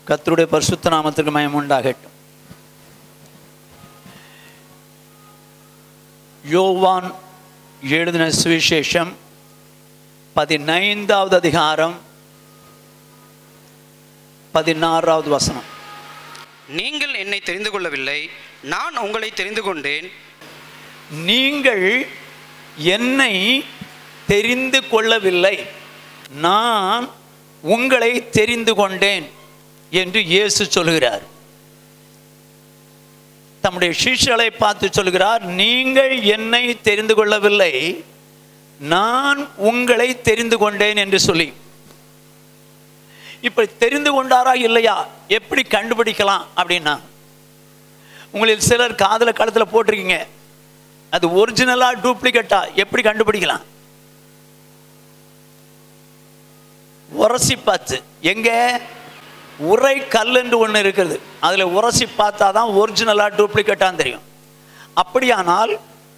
கர்த்தருடைய பரிசுத்த நாமத்திற்கு மயம் உண்டாகட்டும் யோவான் எழுதின சுவிசேஷம் பதினைந்தாவது அதிகாரம் பதினாறாவது வசனம் நீங்கள் என்னை தெரிந்து கொள்ளவில்லை நான் உங்களை தெரிந்து கொண்டேன் நீங்கள் என்னை தெரிந்து கொள்ளவில்லை நான் உங்களை தெரிந்து கொண்டேன் என்று இயேசு சொல்கிறார் தம்முடைய சீஷர்களை பார்த்து சொல்கிறார் நீங்கள் என்னை தெரிந்து கொள்ளவில்லை நான் உங்களை தெரிந்து கொண்டேன் என்று சொல்லி இப்ப தெரிந்து கொண்டாரா இல்லையா எப்படி கண்டுபிடிக்கலாம் அப்படின்னா உங்களில் சிலர் காதுல கழுத்துல போட்டிருக்கீங்க அது ஒரிஜினலா டூப்ளிகேட்டா எப்படி கண்டுபிடிக்கலாம் உரசி பார்த்து எங்க உரை கல்லுன்னு ஒன்று இருக்கிறது அதில் உரசி பார்த்தா தான் ஒரிஜினலா டூப்ளிகேட்டான்னு தெரியும் அப்படியானால்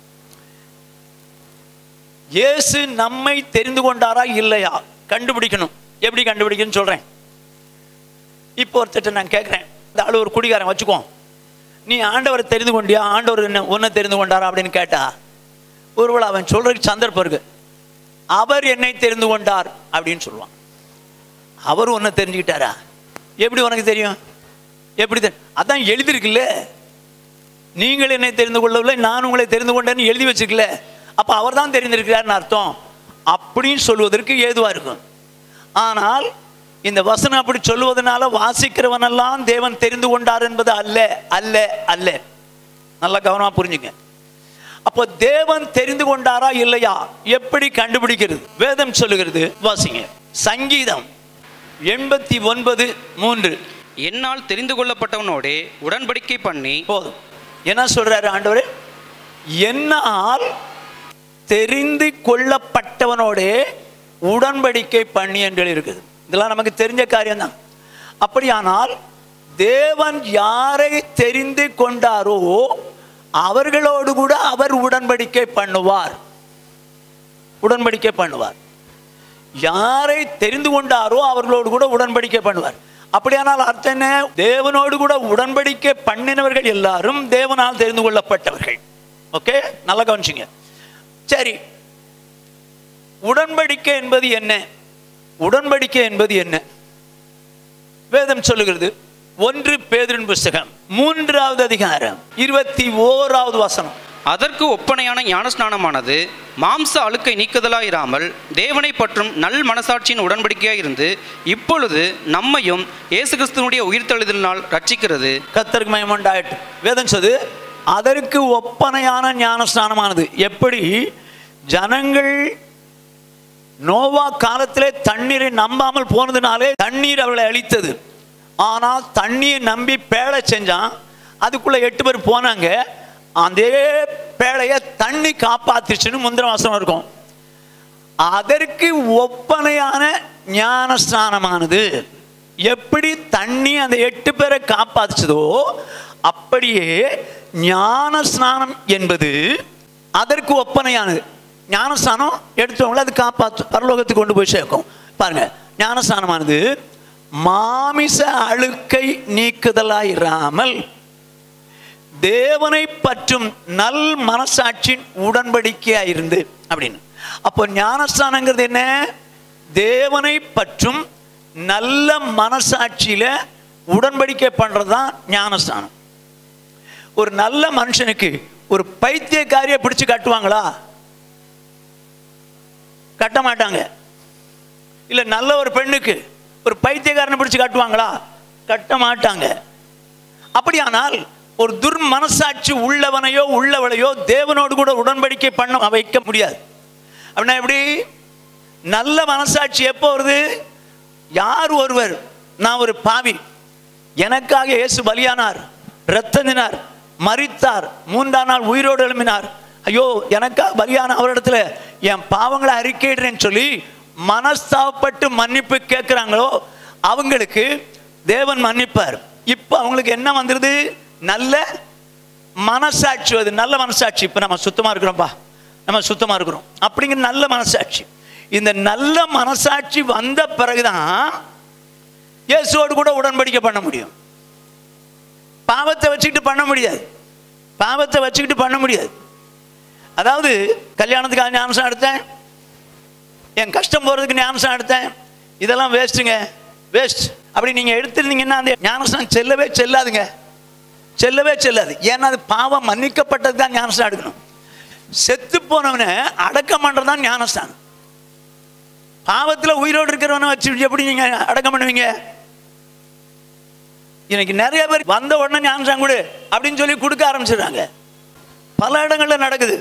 இயேசு நம்மை தெரிந்து கொண்டாரா இல்லையா கண்டுபிடிக்கணும் எப்படி கண்டுபிடிக்கணும்னு சொல்றேன் இப்போ ஒருத்தட்ட நான் கேட்குறேன் இந்த ஆள் ஒரு குடிகாரன் வச்சுக்குவோம் நீ ஆண்டவரை தெரிந்து கொண்டியா ஆண்டவர் என்ன உன்னை தெரிந்து கொண்டாரா அப்படின்னு கேட்டா ஒருவேளை அவன் சொல்றதுக்கு சந்தர்ப்பம் இருக்கு அவர் என்னை தெரிந்து கொண்டார் அப்படின்னு சொல்லுவான் அவர் உன்னை தெரிஞ்சுக்கிட்டாரா எப்படி உனக்கு தெரியும் எப்படி தெரியும் அதான் எழுதிருக்குல்ல நீங்கள் என்னை தெரிந்து கொள்ளவில்லை நான் உங்களை தெரிந்து கொண்டேன்னு எழுதி வச்சிருக்கல அப்ப அவர் தான் தெரிந்திருக்கிறார்னு அர்த்தம் அப்படின்னு சொல்வதற்கு ஏதுவா இருக்கும் ஆனால் இந்த வசனம் அப்படி சொல்லுவதனால வாசிக்கிறவனெல்லாம் தேவன் தெரிந்து கொண்டார் என்பது அல்ல அல்ல அல்ல நல்லா கவனமா புரிஞ்சுங்க அப்போ தேவன் தெரிந்து கொண்டாரா இல்லையா எப்படி கண்டுபிடிக்கிறது வேதம் சொல்லுகிறது வாசிங்க சங்கீதம் எண்பத்தி ஒன்பது மூன்று என்னால் தெரிந்து கொள்ளப்பட்டவனோடே உடன்படிக்கை பண்ணி போதும் என்ன சொல்றாரு ஆண்டவர் என்னால் தெரிந்து கொள்ளப்பட்டவனோடே உடன்படிக்கை பண்ணி என்று இருக்குது இதெல்லாம் நமக்கு தெரிஞ்ச காரியம்தான் அப்படியானால் தேவன் யாரை தெரிந்து கொண்டாரோ அவர்களோடு கூட அவர் உடன்படிக்கை பண்ணுவார் உடன்படிக்கை பண்ணுவார் யாரை தெரிந்து கொண்டாரோ அவர்களோடு கூட உடன்படிக்கை பண்ணுவார் அப்படியானால் அர்த்தம் என்ன தேவனோடு கூட உடன்படிக்கை பண்ணினவர்கள் எல்லாரும் தேவனால் தெரிந்து கொள்ளப்பட்டவர்கள் ஓகே நல்லா கவனிச்சிங்க சரி உடன்படிக்கை என்பது என்ன உடன்படிக்கை என்பது என்ன வேதம் சொல்லுகிறது ஒன்று பேதரின் புஸ்தகம் மூன்றாவது அதிகாரம் இருபத்தி ஓராவது வசனம் அதற்கு ஒப்பனையான ஞானஸ்நானமானது மாம்ச அழுக்கை நீக்குதலாயிராமல் தேவனை பற்றும் நல் மனசாட்சியின் உடன்படிக்கையாய் இருந்து இப்பொழுது நம்மையும் இயேசு கிறிஸ்துவனுடைய உயிர்த்தெழுதலினால் ரட்சிக்கிறது கத்தருக்கு மயமண்டாயிட்டு வேதம் சொல்லு அதற்கு ஒப்பனையான ஞானஸ்நானமானது எப்படி ஜனங்கள் நோவா காலத்திலே தண்ணீரை நம்பாமல் போனதுனாலே தண்ணீர் அவர்களை அழித்தது ஆனால் தண்ணியை நம்பி பேழை செஞ்சான் அதுக்குள்ள எட்டு பேர் போனாங்க அதே பேழையை தண்ணி காப்பாத்திச்சுன்னு முந்திர வாசனம் இருக்கும் அதற்கு ஒப்பனையான ஞானஸ்நானமானது எப்படி தண்ணி அந்த எட்டு பேரை காப்பாத்துச்சதோ அப்படியே ஞானஸ்நானம் என்பது அதற்கு ஒப்பனையானது ஞானஸ்நானம் எடுத்தவங்கள அது காப்பாற்றும் பரலோகத்துக்கு கொண்டு போய் சேர்க்கும் பாருங்க ஞானஸ்நானமானது மாமிச அழுக்கை நீக்குதலாயிராமல் தேவனை பற்றும் நல் மனசாட்சியின் உடன்படிக்கையா இருந்து அப்படின்னு அப்போ ஞானஸ்தானங்கிறது என்ன தேவனை பற்றும் நல்ல மனசாட்சியில உடன்படிக்கை பண்றதுதான் ஞானஸ்தானம் ஒரு நல்ல மனுஷனுக்கு ஒரு பைத்தியக்காரியை பிடிச்சு கட்டுவாங்களா கட்ட மாட்டாங்க இல்ல நல்ல ஒரு பெண்ணுக்கு ஒரு பைத்தியக்காரனை பிடிச்சு கட்டுவாங்களா கட்ட மாட்டாங்க அப்படியானால் ஒரு துர்மனசாட்சி உள்ளவனையோ உள்ளவளையோ தேவனோடு கூட உடன்படிக்கை பண்ண வைக்க முடியாது அப்படின்னா எப்படி நல்ல மனசாட்சி எப்போ வருது யார் ஒருவர் நான் ஒரு பாவி எனக்காக இயேசு பலியானார் ரத்தந்தினார் மரித்தார் மூன்றாம் நாள் உயிரோடு எழுப்பினார் ஐயோ எனக்காக பலியான அவரிடத்துல என் பாவங்களை அறிக்கையிடுறேன்னு சொல்லி மனஸ்தாபப்பட்டு மன்னிப்பு கேட்குறாங்களோ அவங்களுக்கு தேவன் மன்னிப்பார் இப்போ அவங்களுக்கு என்ன வந்துருது நல்ல மனசாட்சி அது நல்ல மனசாட்சி இப்போ நம்ம சுத்தமாக இருக்கிறோம்ப்பா நம்ம சுத்தமாக இருக்கிறோம் அப்படிங்கிற நல்ல மனசாட்சி இந்த நல்ல மனசாட்சி வந்த பிறகுதான் இயேசுவோடு கூட உடன்படிக்கை பண்ண முடியும் பாவத்தை வச்சுக்கிட்டு பண்ண முடியாது பாவத்தை வச்சுக்கிட்டு பண்ண முடியாது அதாவது கல்யாணத்துக்காக ஞானசம் எடுத்தேன் என் கஷ்டம் போகிறதுக்கு ஞானசம் எடுத்தேன் இதெல்லாம் வேஸ்ட்டுங்க வேஸ்ட் அப்படி நீங்கள் எடுத்திருந்தீங்கன்னா அந்த ஞானசம் செல்லவே செல்லாதுங்க செல்லவே செல்லாது ஏன்னா அது பாவம் மன்னிக்கப்பட்டது தான் ஞானஸ்தானம் எடுக்கணும் செத்து போனவனை அடக்கம் பண்ணுறது தான் ஞானஸ்தானம் பாவத்தில் உயிரோடு இருக்கிறவனை வச்சு எப்படி நீங்கள் அடக்கம் பண்ணுவீங்க இன்னைக்கு நிறைய பேர் வந்த உடனே ஞானஸ்தானம் கொடு அப்படின்னு சொல்லி கொடுக்க ஆரம்பிச்சிடுறாங்க பல இடங்களில் நடக்குது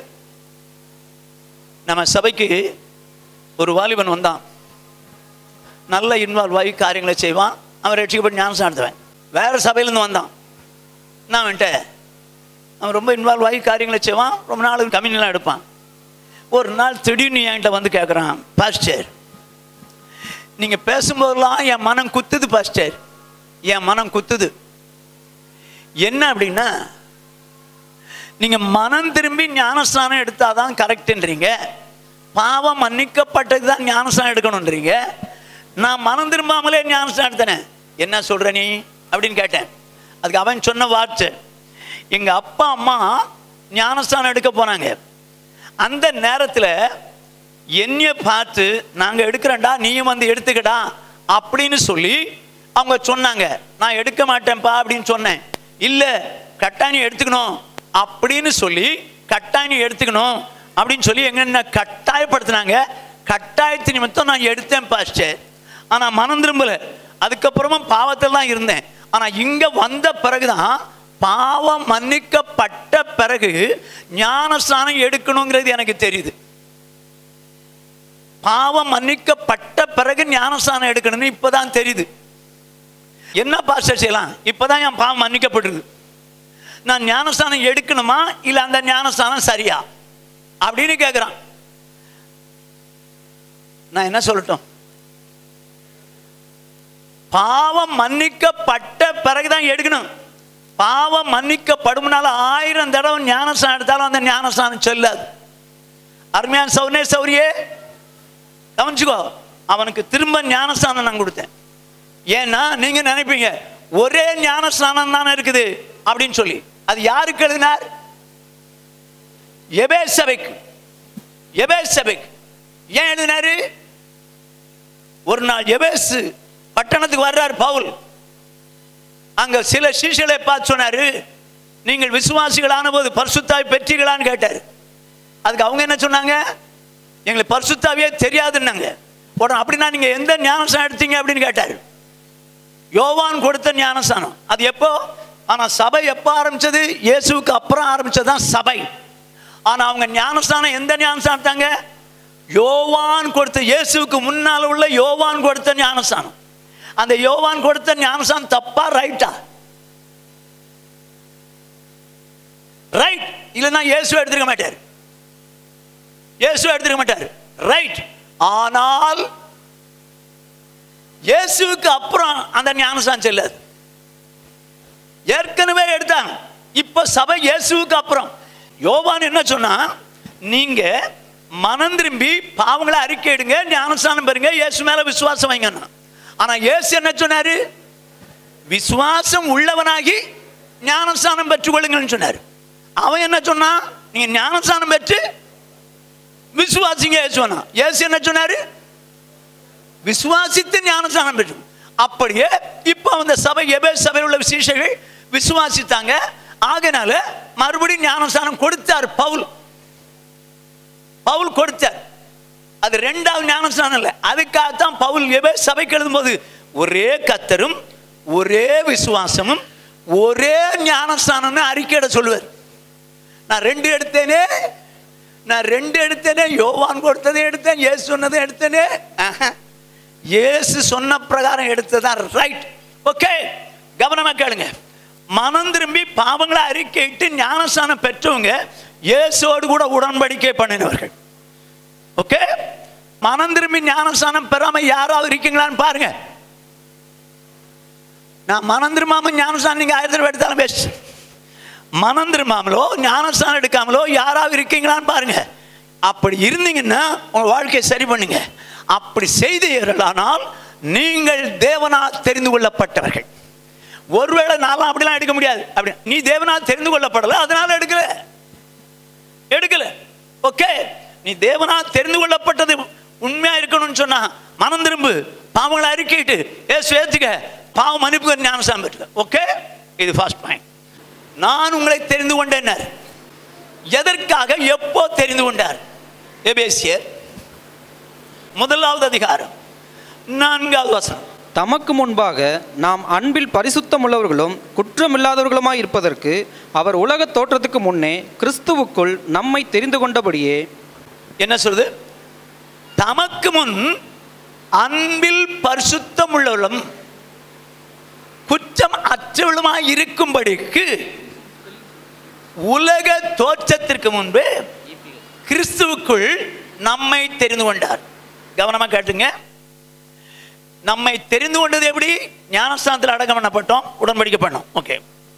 நம்ம சபைக்கு ஒரு வாலிபன் வந்தான் நல்ல இன்வால்வ் ஆகி காரியங்களை செய்வான் அவன் ரட்சிக்கப்பட்டு ஞானஸ்தானம் எடுத்துவேன் வேற சபையிலேருந்து வந்தான் நான் வந்துட்டு அவன் ரொம்ப இன்வால்வ் ஆகி காரியங்களை செய்வான் ரொம்ப நாள் கம்மிலாம் எடுப்பான் ஒரு நாள் திடீர்னு என்கிட்ட வந்து கேட்குறான் பாஸ்டர் நீங்கள் பேசும்போதெல்லாம் என் மனம் குத்துது பாஸ்டர் என் மனம் குத்துது என்ன அப்படின்னா நீங்கள் மனம் திரும்பி ஞானஸ்தானம் எடுத்தால் தான் கரெக்டுன்றீங்க பாவம் மன்னிக்கப்பட்டது தான் ஞானஸ்தானம் எடுக்கணுன்றீங்க நான் மனம் திரும்பாமலே ஞானஸ்தானம் எடுத்தேனே என்ன சொல்கிற நீ அப்படின்னு கேட்டேன் அதுக்கு அவன் சொன்ன வார்த்தை எங்கள் அப்பா அம்மா ஞானஸ்தானம் எடுக்க போனாங்க அந்த நேரத்தில் என்னைய பார்த்து நாங்கள் எடுக்கிறோண்டா நீயும் வந்து எடுத்துக்கடா அப்படின்னு சொல்லி அவங்க சொன்னாங்க நான் எடுக்க மாட்டேன்ப்பா அப்படின்னு சொன்னேன் இல்லை கட்டாணி எடுத்துக்கணும் அப்படின்னு சொல்லி கட்டாணி எடுத்துக்கணும் அப்படின்னு சொல்லி எங்க கட்டாயப்படுத்தினாங்க கட்டாயத்து நிமித்தம் நான் எடுத்தேன் பாஸ்டர் ஆனால் மனம் திரும்பல அதுக்கப்புறமா பாவத்தில் தான் இருந்தேன் ஆனால் இங்கே வந்த பிறகுதான் பாவம் மன்னிக்கப்பட்ட பிறகு ஞானஸ்தானம் எடுக்கணுங்கிறது எனக்கு தெரியுது பாவம் மன்னிக்கப்பட்ட பிறகு ஞானஸ்தானம் எடுக்கணும்னு இப்போதான் தெரியுது என்ன பாஸ்டர் செய்யலாம் இப்போதான் என் பாவம் மன்னிக்கப்பட்டிருக்கு நான் ஞானஸ்தானம் எடுக்கணுமா இல்லை அந்த ஞானஸ்தானம் சரியா அப்படின்னு கேட்குறான் நான் என்ன சொல்லட்டும் பாவம் மன்னிக்கப்பட்ட பிறகுதான் எடுக்கணும் பாவம் மன்னிக்கப்படும்னால ஆயிரம் தடவை ஞானஸ்தானம் எடுத்தாலும் அந்த ஞானஸ்தானம் செல்லாது அருமையான சௌனே சௌரியே கவனிச்சுக்கோ அவனுக்கு திரும்ப ஞானஸ்தானம் நான் கொடுத்தேன் ஏன்னா நீங்க நினைப்பீங்க ஒரே ஞானஸ்தானம் தானே இருக்குது அப்படின்னு சொல்லி அது யாருக்கு எழுதினார் எபே சபைக்கு எபே சபைக்கு ஏன் எழுதினாரு ஒரு நாள் எபேசு பட்டணத்துக்கு வர்றார் பவுல் அங்க சில சீஷலை பார்த்து சொன்னாரு நீங்கள் விசுவாசிகளான போது பரிசுத்தாய் பெற்றீங்களான்னு கேட்டார் அதுக்கு அவங்க என்ன சொன்னாங்க எங்களுக்கு பரிசுத்தாவே தெரியாதுன்னாங்க உடனே அப்படின்னா நீங்க எந்த ஞானஸ்தானம் எடுத்தீங்க அப்படின்னு கேட்டார் யோவான் கொடுத்த ஞானஸ்தானம் அது எப்போ ஆனா சபை எப்போ ஆரம்பிச்சது இயேசுவுக்கு அப்புறம் ஆரம்பிச்சதுதான் சபை ஆனா அவங்க ஞானஸ்தானம் எந்த ஞானஸ்தானம் எடுத்தாங்க யோவான் கொடுத்த இயேசுவுக்கு முன்னால் உள்ள யோவான் கொடுத்த ஞானஸ்தானம் அந்த யோவான் கொடுத்த ஞானஸ்தானம் தப்பா ரைட்டா ரைட் இல்லைன்னா இயேசு எடுத்துக்க மாட்டார் இயேசு எடுத்துக்க மாட்டார் ரைட் ஆனால் இயேசுவுக்கு அப்புறம் அந்த ஞானஸ்தானம் செல்லாது ஏற்கனவே எடுத்தாங்க இப்ப சபை இயேசுவுக்கு அப்புறம் யோவான் என்ன சொன்னா நீங்க மனம் திரும்பி பாவங்களை அறிக்கை எடுங்க ஞானஸ்தானம் பெறுங்க இயேசு மேல விசுவாசம் வைங்கண்ணா ஆனா இயேசு என்ன சொன்னாரு விசுவாசம் உள்ளவனாகி ஞானஸ்தானம் பெற்றுக்கொள்ளுங்கன்னு சொன்னார் அவன் என்ன சொன்னான் நீங்க ஞானஸ்தானம் பெற்று விசுவாசிங்க இயேசுவனா இயேசு என்ன சொன்னாரு விசுவாசித்து ஞானஸ்தானம் பெற்று அப்படியே இப்போ அந்த சபை எபே சபையில் உள்ள விசேஷங்கள் விசுவாசித்தாங்க ஆகைனால மறுபடியும் ஞானஸ்தானம் கொடுத்தார் பவுல் பவுல் கொடுத்தார் அது ரெண்டாவது ஞானஸ்தானம் இல்லை அதுக்காகத்தான் பவுல் எபே சபைக்கு எழுதும்போது ஒரே கத்தரும் ஒரே விசுவாசமும் ஒரே ஞானஸ்தானம்னு அறிக்கையிட சொல்லுவார் நான் ரெண்டு எடுத்தேனே நான் ரெண்டு எடுத்தேனே யோவான் கொடுத்ததை எடுத்தேன் இயேசு சொன்னதை எடுத்தேனே ஆஹா. இயேசு சொன்ன பிரகாரம் எடுத்ததான் ரைட் ஓகே கவனமா கேளுங்க மனம் திரும்பி பாவங்களை அறிக்கையிட்டு ஞானஸ்தானம் பெற்றவங்க இயேசுவோடு கூட உடன்படிக்கை பண்ணினவர்கள் ஓகே மனம் திரும்பி ஞானஸ்தானம் பெறாம யாராவது இருக்கீங்களான்னு பாருங்க நான் மனம் திரும்பாம ஞானஸ்தானம் நீங்க ஆயிரத்தி ரூபாய் எடுத்தாலும் பெஸ்ட் மனம் திரும்பாமலோ ஞானஸ்தானம் எடுக்காமலோ யாராவது இருக்கீங்களான்னு பாருங்க அப்படி இருந்தீங்கன்னா உங்க வாழ்க்கையை சரி பண்ணுங்க அப்படி செய்தீர்களானால் நீங்கள் தேவனால் தெரிந்து கொள்ளப்பட்டவர்கள் ஒருவேளை நான்லாம் அப்படிலாம் எடுக்க முடியாது அப்படி நீ தேவனால் தெரிந்து கொள்ளப்படல அதனால எடுக்கல எடுக்கல ஓகே நீ தேவனால் தெரிந்து கொள்ளப்பட்டது உண்மையா இருக்கணும்னு சொன்னா மனம் திரும்பு பாவங்களை அறிக்கையிட்டு ஏசு ஏத்துக்க பாவம் மன்னிப்பு ஞானசாமி பெற்றுக்க ஓகே இது ஃபர்ஸ்ட் பாயிண்ட் நான் உங்களை தெரிந்து கொண்டேன் எதற்காக எப்போ தெரிந்து கொண்டார் எபேசியர் முதலாவது அதிகாரம் நான்காவது வசனம் தமக்கு முன்பாக நாம் அன்பில் பரிசுத்தமுள்ளவர்களும் குற்றமில்லாதவர்களுமாய் இருப்பதற்கு அவர் உலகத் தோற்றத்துக்கு முன்னே கிறிஸ்துவுக்குள் நம்மை தெரிந்து கொண்டபடியே என்ன சொல்றது தமக்கு முன் அன்பில் பரிசுத்தம் உள்ளவளும் குற்றம் அற்றவளுமாய் இருக்கும்படிக்கு உலக தோற்றத்திற்கு முன்பு கிறிஸ்துவுக்குள் நம்மை தெரிந்து கொண்டார் கவனமா கேட்டுங்க நம்மை தெரிந்து கொண்டது எப்படி ஞானஸ்தானத்தில் அடக்கம் பண்ணப்பட்டோம் உடன்படிக்கை பண்ணோம் ஓகே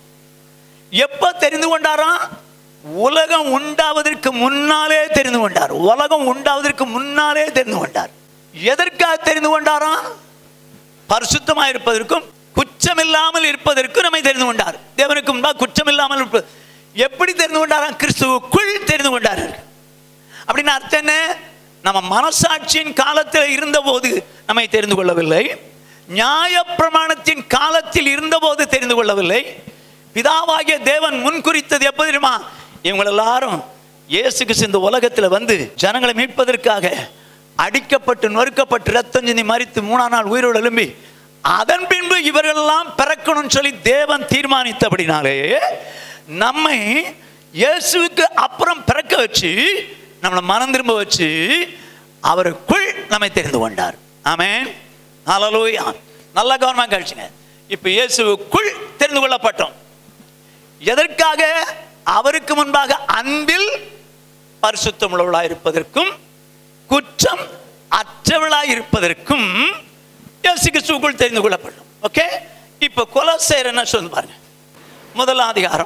எப்ப தெரிந்து கொண்டாராம் உலகம் உண்டாவதற்கு முன்னாலே தெரிந்து கொண்டார் உலகம் உண்டாவதற்கு முன்னாலே தெரிந்து கொண்டார் எதற்காக தெரிந்து கொண்டாராம் பரிசுத்தமாக இருப்பதற்கும் குற்றமில்லாமல் இருப்பதற்கும் நம்மை தெரிந்து கொண்டார் தேவனுக்கு முன்பாக குற்றமில்லாமல் இருப்பது எப்படி தெரிந்து கொண்டாராம் கிறிஸ்துவுக்குள் தெரிந்து கொண்டார் அப்படின்னு அர்த்தம் என்ன நம்ம மனசாட்சியின் காலத்தில் இருந்தபோது நம்மை தெரிந்து கொள்ளவில்லை நியாயப்பிரமாணத்தின் காலத்தில் இருந்தபோது தெரிந்து கொள்ளவில்லை பிதாவாகிய தேவன் முன்குறித்தது எப்போ தெரியுமா இவங்க எல்லாரும் இயேசு கிறிஸ்து இந்த உலகத்தில் வந்து ஜனங்களை மீட்பதற்காக அடிக்கப்பட்டு நொறுக்கப்பட்டு ரத்தம் சிந்தி மறித்து மூணாம் நாள் உயிரோடு எழும்பி அதன் பின்பு இவர்களெல்லாம் பிறக்கணும்னு சொல்லி தேவன் தீர்மானித்தபடினாலே நம்மை இயேசுவுக்கு அப்புறம் பிறக்க வச்சு நம்மளை மனம் திரும்ப வச்சு அவருக்குள் நம்மை தெரிந்து கொண்டார் ஆமென் ஹalleluya நல்லா கவனமாக கழிச்சுங்க இப்போ இயேசுவுக்குள் தெரிந்து கொள்ளப்பட்டோம் எதற்காக அவருக்கு முன்பாக அன்பில் பரிசுத்தம் உள்ளவளாய் இருப்பதற்கும் குற்றம் அற்றவளாய் இருப்பதற்கும் இயேசு கிறிஸ்துவுக்குள் தெரிந்து கொள்ளப்படும் ஓகே இப்போ கொலோசேர் என்ன சொல்லு பாருங்க முதலாம் அதிகாரம்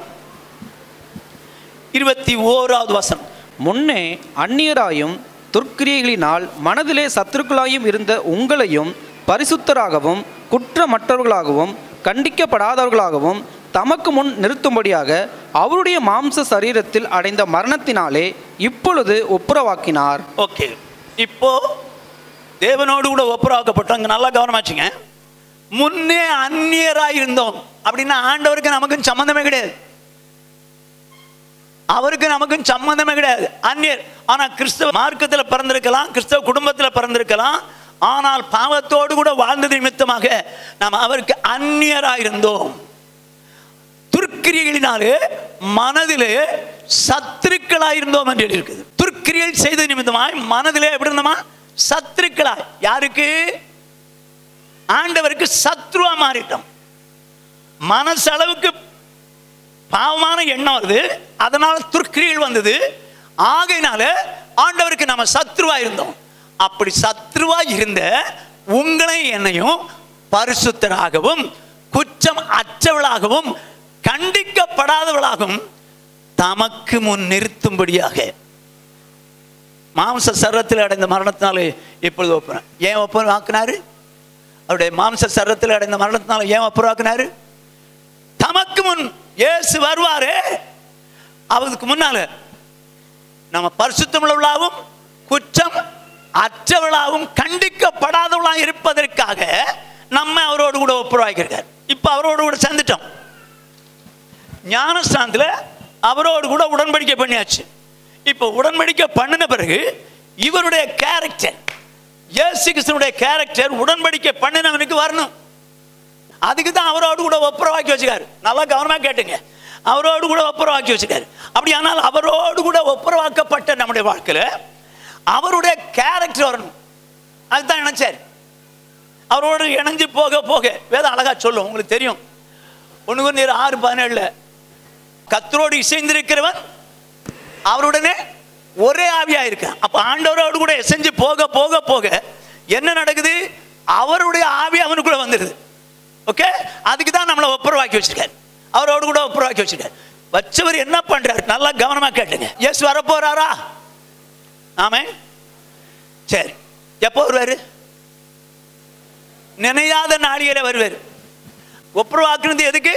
இருபத்தி ஓராவது வசனம் முன்னே அந்நியராயும் துர்க்கிரியைகளினால் மனதிலே சத்துருக்களாயும் இருந்த உங்களையும் பரிசுத்தராகவும் குற்றமற்றவர்களாகவும் கண்டிக்கப்படாதவர்களாகவும் தமக்கு முன் நிறுத்தும்படியாக அவருடைய மாம்ச சரீரத்தில் அடைந்த மரணத்தினாலே இப்பொழுது ஒப்புரவாக்கினார் ஓகே இப்போ தேவனோடு கூட ஒப்புரவாக்கப்பட்டோம் இங்க நல்லா கவனமாச்சுங்க முன்னே அந்நியராய் இருந்தோம் அப்படின்னா ஆண்டவருக்கு நமக்கும் சம்மந்தமே கிடையாது அவருக்கு நமக்கும் சம்மந்தமே கிடையாது அந்நியர் ஆனா கிறிஸ்தவ மார்க்கத்தில் பிறந்திருக்கலாம் கிறிஸ்தவ குடும்பத்தில் பிறந்திருக்கலாம் ஆனால் பாவத்தோடு கூட வாழ்ந்தது நிமித்தமாக நாம் அவருக்கு அந்நியராய் இருந்தோம் துர்க்கிரியைகளினாலே மனதிலே சத்துருக்களாய் இருந்தோம் என்று இருக்குது துர்க்கிரியை செய்த நிமித்தமாய் மனதிலே எப்படி இருந்தோமா சத்துருக்களாய் யாருக்கு ஆண்டவருக்கு சத்ருவா மாறிட்டோம் மனசளவுக்கு பாவமான எண்ணம் வருது அதனால துர்க்கிரியல் வந்தது ஆகையினால ஆண்டவருக்கு நம்ம சத்ருவா இருந்தோம் அப்படி சத்ருவா இருந்த உங்களை என்னையும் பரிசுத்தராகவும் குற்றம் அற்றவளாகவும் கண்டிக்கப்படாதவளாகவும் தமக்கு முன் நிறுத்தும்படியாக மாம்ச சர்வத்தில் அடைந்த மரணத்தினாலே இப்பொழுது ஒப்புறேன் ஏன் ஒப்புரம் ஆக்குனாரு அவருடைய மாம்ச சர்வத்தில் அடைந்த மரணத்தினால ஏன் ஒப்புரம் ஆக்குனாரு தமக்கு முன் இயேசு வருவாரே அவருக்கு முன்னால நம்ம பரிசுத்தமுள்ளவளாகவும் குற்றம் அற்றவளாகவும் கண்டிக்கப்படாதவளாகவும் இருப்பதற்காக நம்ம அவரோடு கூட ஒப்புரவாக்கியிருக்கார் இப்போ அவரோடு கூட சேர்ந்துட்டோம் ஞானஸ்தானத்தில் அவரோடு கூட உடன்படிக்கை பண்ணியாச்சு இப்போ உடன்படிக்கை பண்ணின பிறகு இவருடைய கேரக்டர் இயேசு கிறிஸ்துனுடைய கேரக்டர் உடன்படிக்கை பண்ணினவனுக்கு வரணும் அதுக்கு தான் அவரோடு கூட ஒப்புரவாக்கி வச்சுக்காரு நல்லா கவனமாக கேட்டுங்க அவரோடு கூட ஒப்புரவாக்கி வச்சுக்காரு அப்படி ஆனால் அவரோடு கூட ஒப்புரவாக்கப்பட்ட நம்முடைய வாழ்க்கையில் அவருடைய கேரக்டர் வரணும் அதுதான் நினைச்சார் அவரோடு இணைஞ்சு போக போக வேதம் அழகா சொல்லும் உங்களுக்கு தெரியும் ஒன்று கொஞ்சம் ஆறு பதினேழுல கத்தரோடு இசைந்திருக்கிறவன் அவருடனே ஒரே ஆவியா இருக்கான் அப்ப ஆண்டவரோடு கூட இசைஞ்சு போக போக போக என்ன நடக்குது அவருடைய ஆவி அவனுக்குள்ள வந்துடுது ஓகே அதுக்கு தான் நம்மளை ஒப்புரவாக்கி வச்சிருக்காரு அவரோடு கூட ஒப்புரவாக்கி வச்சிருக்காரு வச்சவர் என்ன பண்றாரு நல்லா கவனமா கேட்டுங்க இயேசு வரப்போறாரா ஆமே சரி எப்போ வருவாரு நினையாத நாளிகளே வருவார் ஒப்புரவாக்குனது எதுக்கு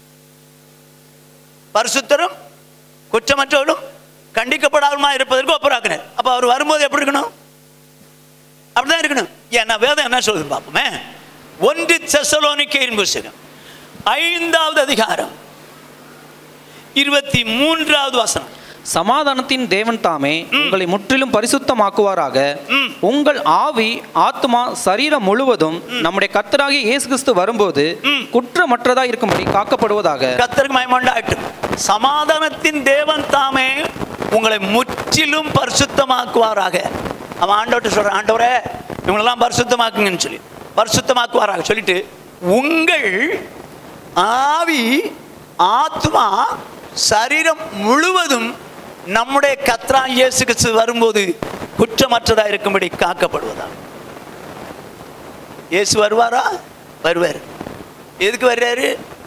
பரிசுத்தரும் குற்றமற்றவர்களும் கண்டிக்கப்படாமமா இருப்பதற்கு ஒப்புராக்குனர் அப்ப அவர் வரும்போது எப்படி இருக்கணும் அப்படிதான் இருக்கணும் ஏன்னா வேதம் என்ன சொல்லுது பார்ப்போமே ஒன்று தெசலோனிக்கேயின் புஸ்தகம் ஐந்தாவது அதிகாரம் இருபத்தி மூன்றாவது வசனம் சமாதானத்தின் தேவன் தாமே உங்களை முற்றிலும் பரிசுத்தமாக்குவாராக ம். உங்கள் ஆவி ஆத்மா சரீரம் முழுவதும் நம்முடைய கர்த்தராகிய இயேசு கிறிஸ்து வரும்போது ம். குற்றமற்றதா இருக்கும்படி காக்கப்படுவதாக கத்தருக்கு மயமண்டாட்டும் சமாதானத்தின் தேவன் தாமே உங்களை முற்றிலும் பரிசுத்தமாக்குவாராக அவன் ஆண்டவர்கிட்ட சொல்றான் ஆண்டவரே இவங்களெல்லாம் பரிசுத்தமாக்குங்கன்னு சொல்லி பரிசுத்தமாக்குவாராக சொல்லிட்டு உங்கள் ஆவி ஆத்மா சரீரம் முழுவதும் நம்முடைய கத்ரா இயேசு கிறிஸ்து வரும்போது குற்றமற்றதா இருக்கும்படி காக்கப்படுவதா இயேசு வருவாரா வருவார் எதுக்கு வர்றாரு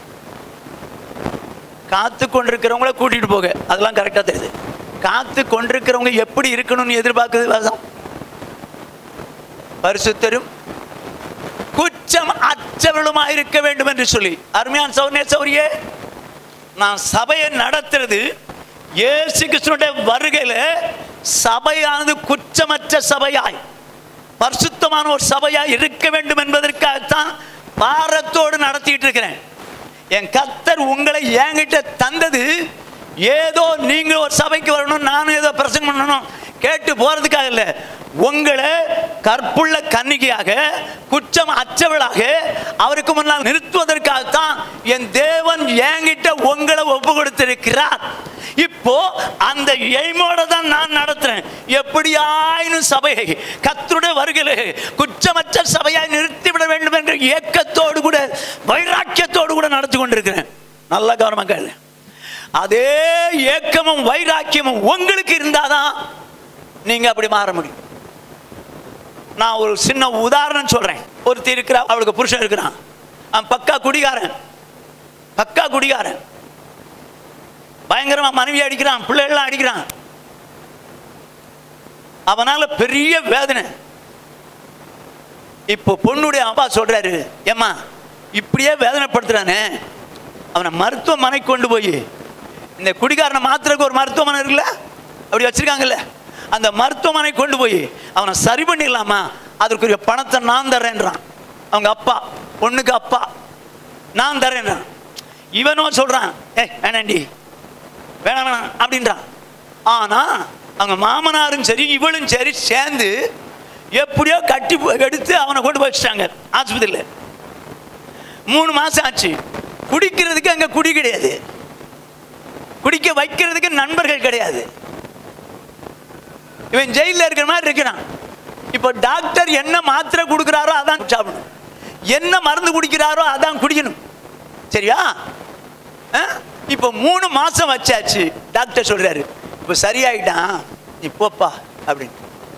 காத்து கொண்டிருக்கிறவங்கள கூட்டிட்டு போக அதெல்லாம் கரெக்டா தெரியுது காத்து கொண்டிருக்கிறவங்க எப்படி இருக்கணும்னு எதிர்பார்க்குது வேதம் பரிசுத்தரும் குற்றம் அற்றவளுமா இருக்க வேண்டும் என்று சொல்லி அருமையான சௌர்ணே சௌரியே நான் சபையை நடத்துறது இயேசு கிறிஸ்துனுடைய வருகையில சபையானது குற்றமற்ற சபையாய் பரிசுத்தமான ஒரு சபையாய் இருக்க வேண்டும் என்பதற்காகத்தான் பாரத்தோடு நடத்திட்டு இருக்கிறேன் என் கத்தர் உங்களை என்கிட்ட தந்தது ஏதோ நீங்க ஒரு சபைக்கு வரணும் நானும் ஏதோ பிரசங்கம் பண்ணணும் கேட்டு போறதுக்காக இல்லை உங்களை கற்புள்ள கன்னிகையாக குற்றம் அற்றவளாக அவருக்கு முன்னால் நிறுத்துவதற்காகத்தான் என் தேவன் என்கிட்ட உங்களை ஒப்பு கொடுத்திருக்கிறார் இப்போ அந்த எய்மோட தான் நான் நடத்துறேன் எப்படியாயினும் சபையை கத்தருடைய வருகையிலே குற்றமற்ற சபையாய் நிறுத்திவிட வேண்டும் என்ற ஏக்கத்தோடு கூட வைராக்கியத்தோடு கூட நடத்தி கொண்டிருக்கிறேன் நல்ல கவனமாக கேளு. அதே ஏக்கமும் வைராக்கியமும் உங்களுக்கு இருந்தாதான் நீங்க அப்படி மாற முடியும் நான் ஒரு சின்ன உதாரணம் சொல்றேன் ஒருத்தி இருக்கிறா அவளுக்கு புருஷன் இருக்கிறான் அவன் பக்கா குடிகாரன் பக்கா குடிகாரன் பயங்கரமா மனைவி அடிக்கிறான் பிள்ளைகள்லாம் அடிக்கிறான் அவனால பெரிய வேதனை இப்போ பொண்ணுடைய அப்பா சொல்றாரு ஏம்மா இப்படியே வேதனைப்படுத்துறானே அவனை மருத்துவமனை கொண்டு போய் இந்த குடிகாரனை மாத்திரக்கு ஒரு மருத்துவமனை இருக்குல்ல அப்படி வச்சிருக்காங்கல்ல அந்த மருத்துவமனை கொண்டு போய் அவனை சரி பண்ணிடலாமா அதற்குரிய பணத்தை நான் தரேன்றான் அவங்க அப்பா பொண்ணுக்கு அப்பா நான் தரேன்றான் இவனும் சொல்றான் ஏய் வேணாண்டி வேணாம் வேணாம் அப்படின்றான் ஆனா அவங்க மாமனாரும் சரி இவளும் சரி சேர்ந்து எப்படியோ கட்டி போ- எடுத்து அவனை கொண்டு போய் வச்சுட்டாங்க ஆஸ்பத்திரியில் மூணு மாசம் ஆச்சு குடிக்கிறதுக்கு அங்க குடி கிடையாது குடிக்க வைக்கிறதுக்கு நண்பர்கள் கிடையாது இவன் ஜெயிலில் இருக்கிற மாதிரி இருக்கிறான் இப்போ டாக்டர் என்ன மாத்திரை கொடுக்குறாரோ அதான் சாப்பிடணும் என்ன மருந்து குடிக்கிறாரோ அதான் குடிக்கணும் சரியா ஆ? இப்போ மூணு மாசம் வச்சாச்சு டாக்டர் சொல்றாரு இப்போ சரியாயிட்டான் நீ போப்பா அப்படின்னு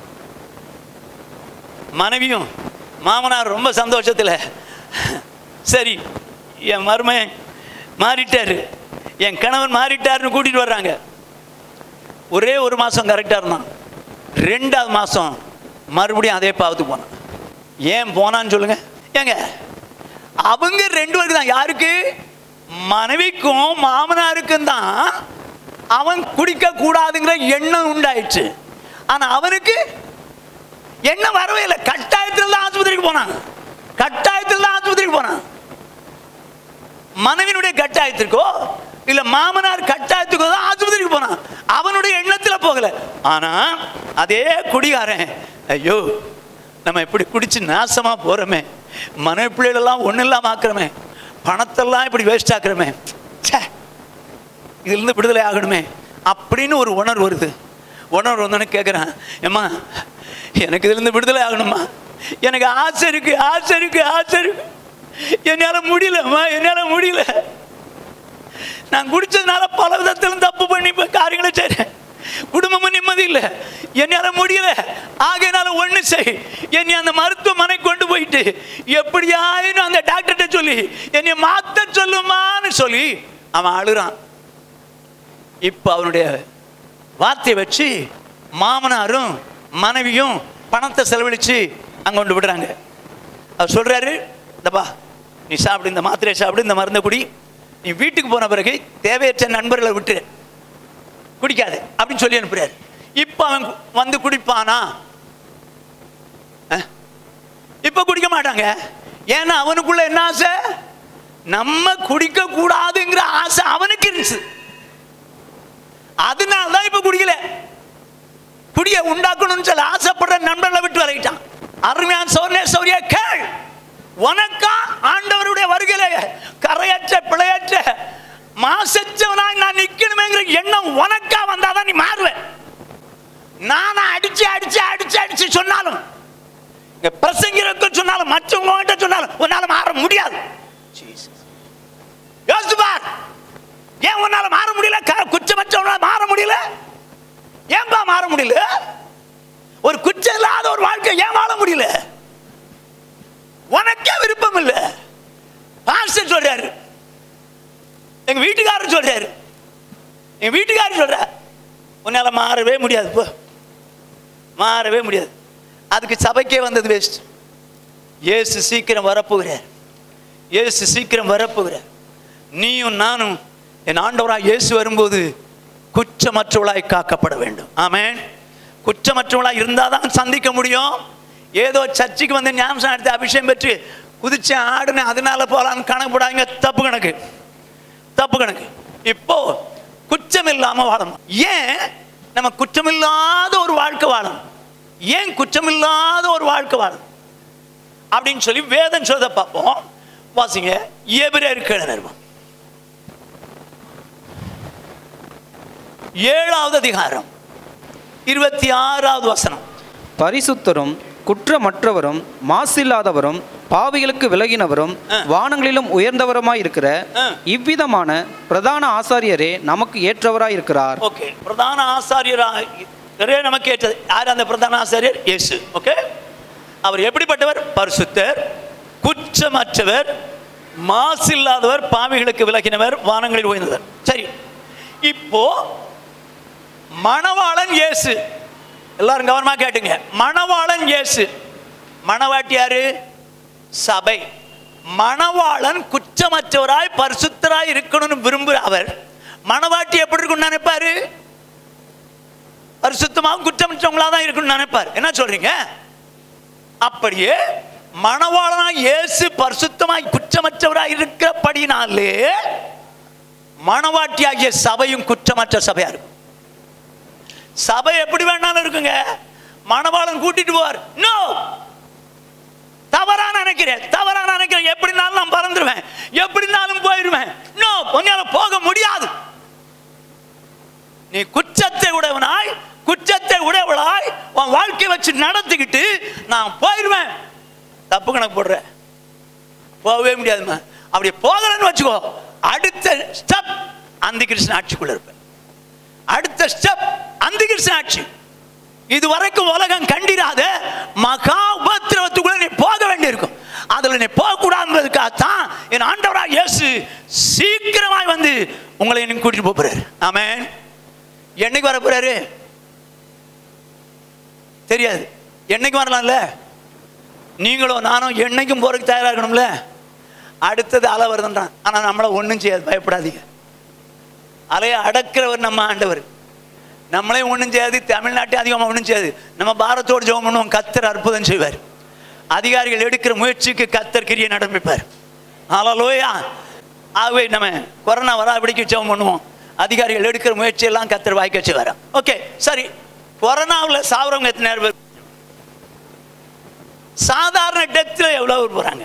மனைவியும் மாமனார் ரொம்ப சந்தோஷத்துல சரி என் மருமகன் மாறிட்டாரு என் கணவன் மாறிட்டாருன்னு கூட்டிட்டு வர்றாங்க ஒரே ஒரு மாசம் கரெக்டாக இருந்தான் ரெண்டாவது மாசம் மறுபடியும் அதே பாவத்துக்கு போனான் ஏன் போனான்னு சொல்லுங்க ஏங்க அவங்க ரெண்டு பேருக்கு தான் யாருக்கு மனைவிக்கும் மாமனாருக்கும் தான் அவன் குடிக்க கூடாதுங்கிற எண்ணம் உண்டாயிடுச்சு ஆனா அவனுக்கு எண்ணம் வரவே இல்லை கட்டாயத்தில் தான் ஆஸ்பத்திரிக்கு போனான் கட்டாயத்தில் தான் ஆஸ்பத்திரிக்கு போனான் மனைவினுடைய கட்டாயத்திற்கோ இல்ல மாமனார் கட்டாயத்துக்கோ தான் ஆஸ்பத்திரிக்கு போனான் அவனுடைய எண்ணத்துல போகல ஆனா அதே குடிகாரன் ஐயோ நம்ம இப்படி குடிச்சு நாசமா போறோமே மனைவி பிள்ளைகளெல்லாம் ஒன்றும் இல்லாம ஆக்குறோமே பணத்தெல்லாம் இப்படி வேஸ்ட் ஆக்குறோமே ச்சே இதிலிருந்து விடுதலை ஆகணுமே அப்படின்னு ஒரு உணர்வு வருது உணர்வு வந்தோன்னு கேட்குறேன் ஏம்மா எனக்கு இதிலிருந்து விடுதலை ஆகணுமா எனக்கு ஆசை இருக்கு ஆசை இருக்கு ஆசை இருக்கு என்னால் முடியலம்மா என்னால் முடியல நான் குடிச்சதுனால பல விதத்திலும் தப்பு பண்ணி இப்ப காரியங்களை செய்றேன் குடும்பமும் நிம்மதி இல்லை என்னால் முடியல ஆகையினால ஒண்ணு செய் என்னை அந்த மருத்துவமனை கொண்டு போயிட்டு எப்படியாயினும் அந்த டாக்டர்கிட்ட சொல்லி என்னை மாத்த சொல்லுமான்னு சொல்லி அவன் அழுறான் இப்போ அவனுடைய வார்த்தையை வச்சு மாமனாரும் மனைவியும் பணத்தை செலவழிச்சு அங்க கொண்டு விடுறாங்க அவர் சொல்றாரு இந்தப்பா நீ சாப்பிடு இந்த மாத்திரையை சாப்பிடு இந்த மருந்தை குடி நீ வீட்டுக்கு போன பிறகு தேவையற்ற நண்பர்களை விட்டு குடிக்காது அப்படின்னு சொல்லி அனுப்புறாரு இப்போ அவன் வந்து குடிப்பானா அஹ்? இப்போ குடிக்க மாட்டாங்க ஏன்னா அவனுக்குள்ள என்ன ஆசை நம்ம குடிக்க கூடாதுங்கிற ஆசை அவனுக்கு இருந்துச்சு அதனால தான் இப்போ குடிக்கல குடிய உண்டாக்கணும்னு சொல்லி ஆசைப்படுற நண்பர்களை விட்டு விலகிட்டான் அருமையான சௌரிய சௌரிய கேள் உனக்கா ஆண்டவருடைய வருகையில கரையற்ற பிழையற்ற மாசச்சவனாய் நான் நிக்கணுமேங்கிற எண்ணம் உனக்கா வந்தாதான் நீ மாறுவ நானா அடிச்சு அடிச்சு அடிச்சு அடிச்சு சொன்னாலும் இங்க பிரசங்கிற்கு சொன்னாலும் மற்றவங்க சொன்னாலும் உன்னால மாற முடியாது Jesus. யோசிச்சு பார் ஏன் உன்னால மாற முடியல க- குற்றமற்றவனால மாற முடியல ஏன்பா மாற முடியல ஒரு குற்றம் இல்லாத ஒரு வாழ்க்கை ஏன் வாழ முடியல உனக்கே விருப்பம் இல்ல பாஸ்டர் சொல்றாரு எங்க வீட்டுக்காரர் சொல்றாரு எங்க வீட்டுக்காரர் சொல்ற உன்னால மாறவே முடியாது போ மாறவே முடியாது அதுக்கு சபைக்கே வந்தது வேஸ்ட் இயேசு சீக்கிரம் வரப்போகிறார் இயேசு சீக்கிரம் வரப்போகிறார் நீயும் நானும் என் ஆண்டவராய் இயேசு வரும்போது குற்றமற்றவளாய் காக்கப்பட வேண்டும் ஆமென் குற்றமற்றவளாய் இருந்தால் தான் சந்திக்க முடியும் ஏதோ சர்ச்சுக்கு வந்து ஞாபகம் எடுத்து அபிஷேகம் பெற்று குதிச்சு ஆடுனேன் அதனால போலான்னு கணக்கு போடாதீங்க தப்பு கணக்கு தப்பு கணக்கு இப்போ குற்றம் இல்லாம வாழணும் ஏன் நம்ம குற்றமில்லாத ஒரு வாழ்க்கை வாழணும் ஏன் குற்றமில்லாத ஒரு வாழ்க்கை வாழணும் அப்படின்னு சொல்லி வேதம் சொல்றத பார்ப்போம் வாசிங்க எபிரேயர் கிழநர்வம் ஏழாவது அதிகாரம் இருபத்தி ஆறாவது வசனம் பரிசுத்தரும் குற்றமற்றவரும் மாசில்லாதவரும் பாவிகளுக்கு விலகினவரும் ஆ. வானங்களிலும் உயர்ந்தவருமாய் இருக்கிற ஆ. இவ்விதமான பிரதான ஆசாரியரே நமக்கு ஏற்றவராய் இருக்கிறார் ஓகே பிரதான ஆசாரியரே நமக்கு ஏற்றது யார் அந்த பிரதான ஆசாரியர் இயேசு ஓகே அவர் எப்படிப்பட்டவர் பரிசுத்தர் குற்றமற்றவர் மாசில்லாதவர் பாவிகளுக்கு விலகினவர் வானங்களில் உயர்ந்தவர் சரி இப்போ மணவாளன் இயேசு எல்லாரும் கவனமா கேட்டுங்க மணவாளன் இயேசு மணவாட்டி யாரு சபை மணவாளன் குற்றமற்றவராய் பரிசுத்தராய் இருக்கணும்னு விரும்புகிற அவர் மணவாட்டி எப்படி இருக்கும்னு நினைப்பாரு பரிசுத்தமாகவும் குற்றமற்றவங்களா தான் இருக்கணும்னு நினைப்பார் என்ன சொல்றீங்க அப்படியே மணவாளனாய் இயேசு பரிசுத்தமாய் குற்றமற்றவராய் இருக்கிறபடினாலே மணவாட்டியாகிய சபையும் குற்றமற்ற சபையா இருக்கும் சபை எப்படி வேணாலும் இருக்குங்க மணவாளன் கூட்டிட்டு போவார் நோ தவறா நினைக்கிறேன் தவறா நினைக்கிறேன் எப்படினாலும் நான் பறந்துருவேன் எப்படினாலும் போயிடுவேன் நோ உன்னால போக முடியாது நீ குற்றத்தை உடையவனாய் குற்றத்தை உடையவளாய் உன் வாழ்க்கை வச்சு நடத்திக்கிட்டு நான் போயிடுவேன் தப்பு கணக்கு போடுற போகவே முடியாதும்மா அப்படி போகலன்னு வச்சுக்கோ அடுத்த ஸ்டெப் அந்த கிருஷ்ணன் ஆட்சிக்குள்ள இருப்பேன் அடுத்த ஸ்டெப் அந்த கிருஷ்ணன் ஆட்சி இது வரைக்கும் உலகம் கண்டிராத மகா உபத்திரவத்துக்குள்ள நீ போக வேண்டியிருக்கும் அதுல நீ போகக்கூடாதுன்றதுக்காகத்தான் என் ஆண்டவராக இயேசு சீக்கிரமாய் வந்து உங்களை இன்னும் கூட்டிட்டு போப் போறாரு ஆமென் என்னைக்கு வர போறாரு தெரியாது என்னைக்கு வரலாம்ல நீங்களும் நானும் என்னைக்கும் போறதுக்கு தயாரா இருக்கணும்ல அடுத்தது அலை வருதுன்றான் ஆனா நம்மள ஒண்ணும் செய்யாது பயப்படாதீங்க அலையை அடக்கிறவர் நம்ம ஆண்டவர் நம்மளே ஒன்றும் செய்யாது தமிழ்நாட்டை அதிகமாக ஒன்றும் செய்யாது நம்ம பாரத்தோடு ஜெபம் பண்ணுவோம் கத்தர் அற்புதம் செய்வார் அதிகாரிகள் எடுக்கிற முயற்சிக்கு கத்தர் கிரியை நடப்பிப்பார் ஆலலோயா ஆகவே நம்ம கொரோனா வராபடிக்கு ஜெபம் பண்ணுவோம் அதிகாரிகள் எடுக்கிற முயற்சி எல்லாம் கத்தர் வாய்க்க செய்வார் ஓகே சரி கொரோனாவில் சாவரவங்க எத்தனை பேர் சாதாரண டெத்தில் எவ்வளோ பேர் போகிறாங்க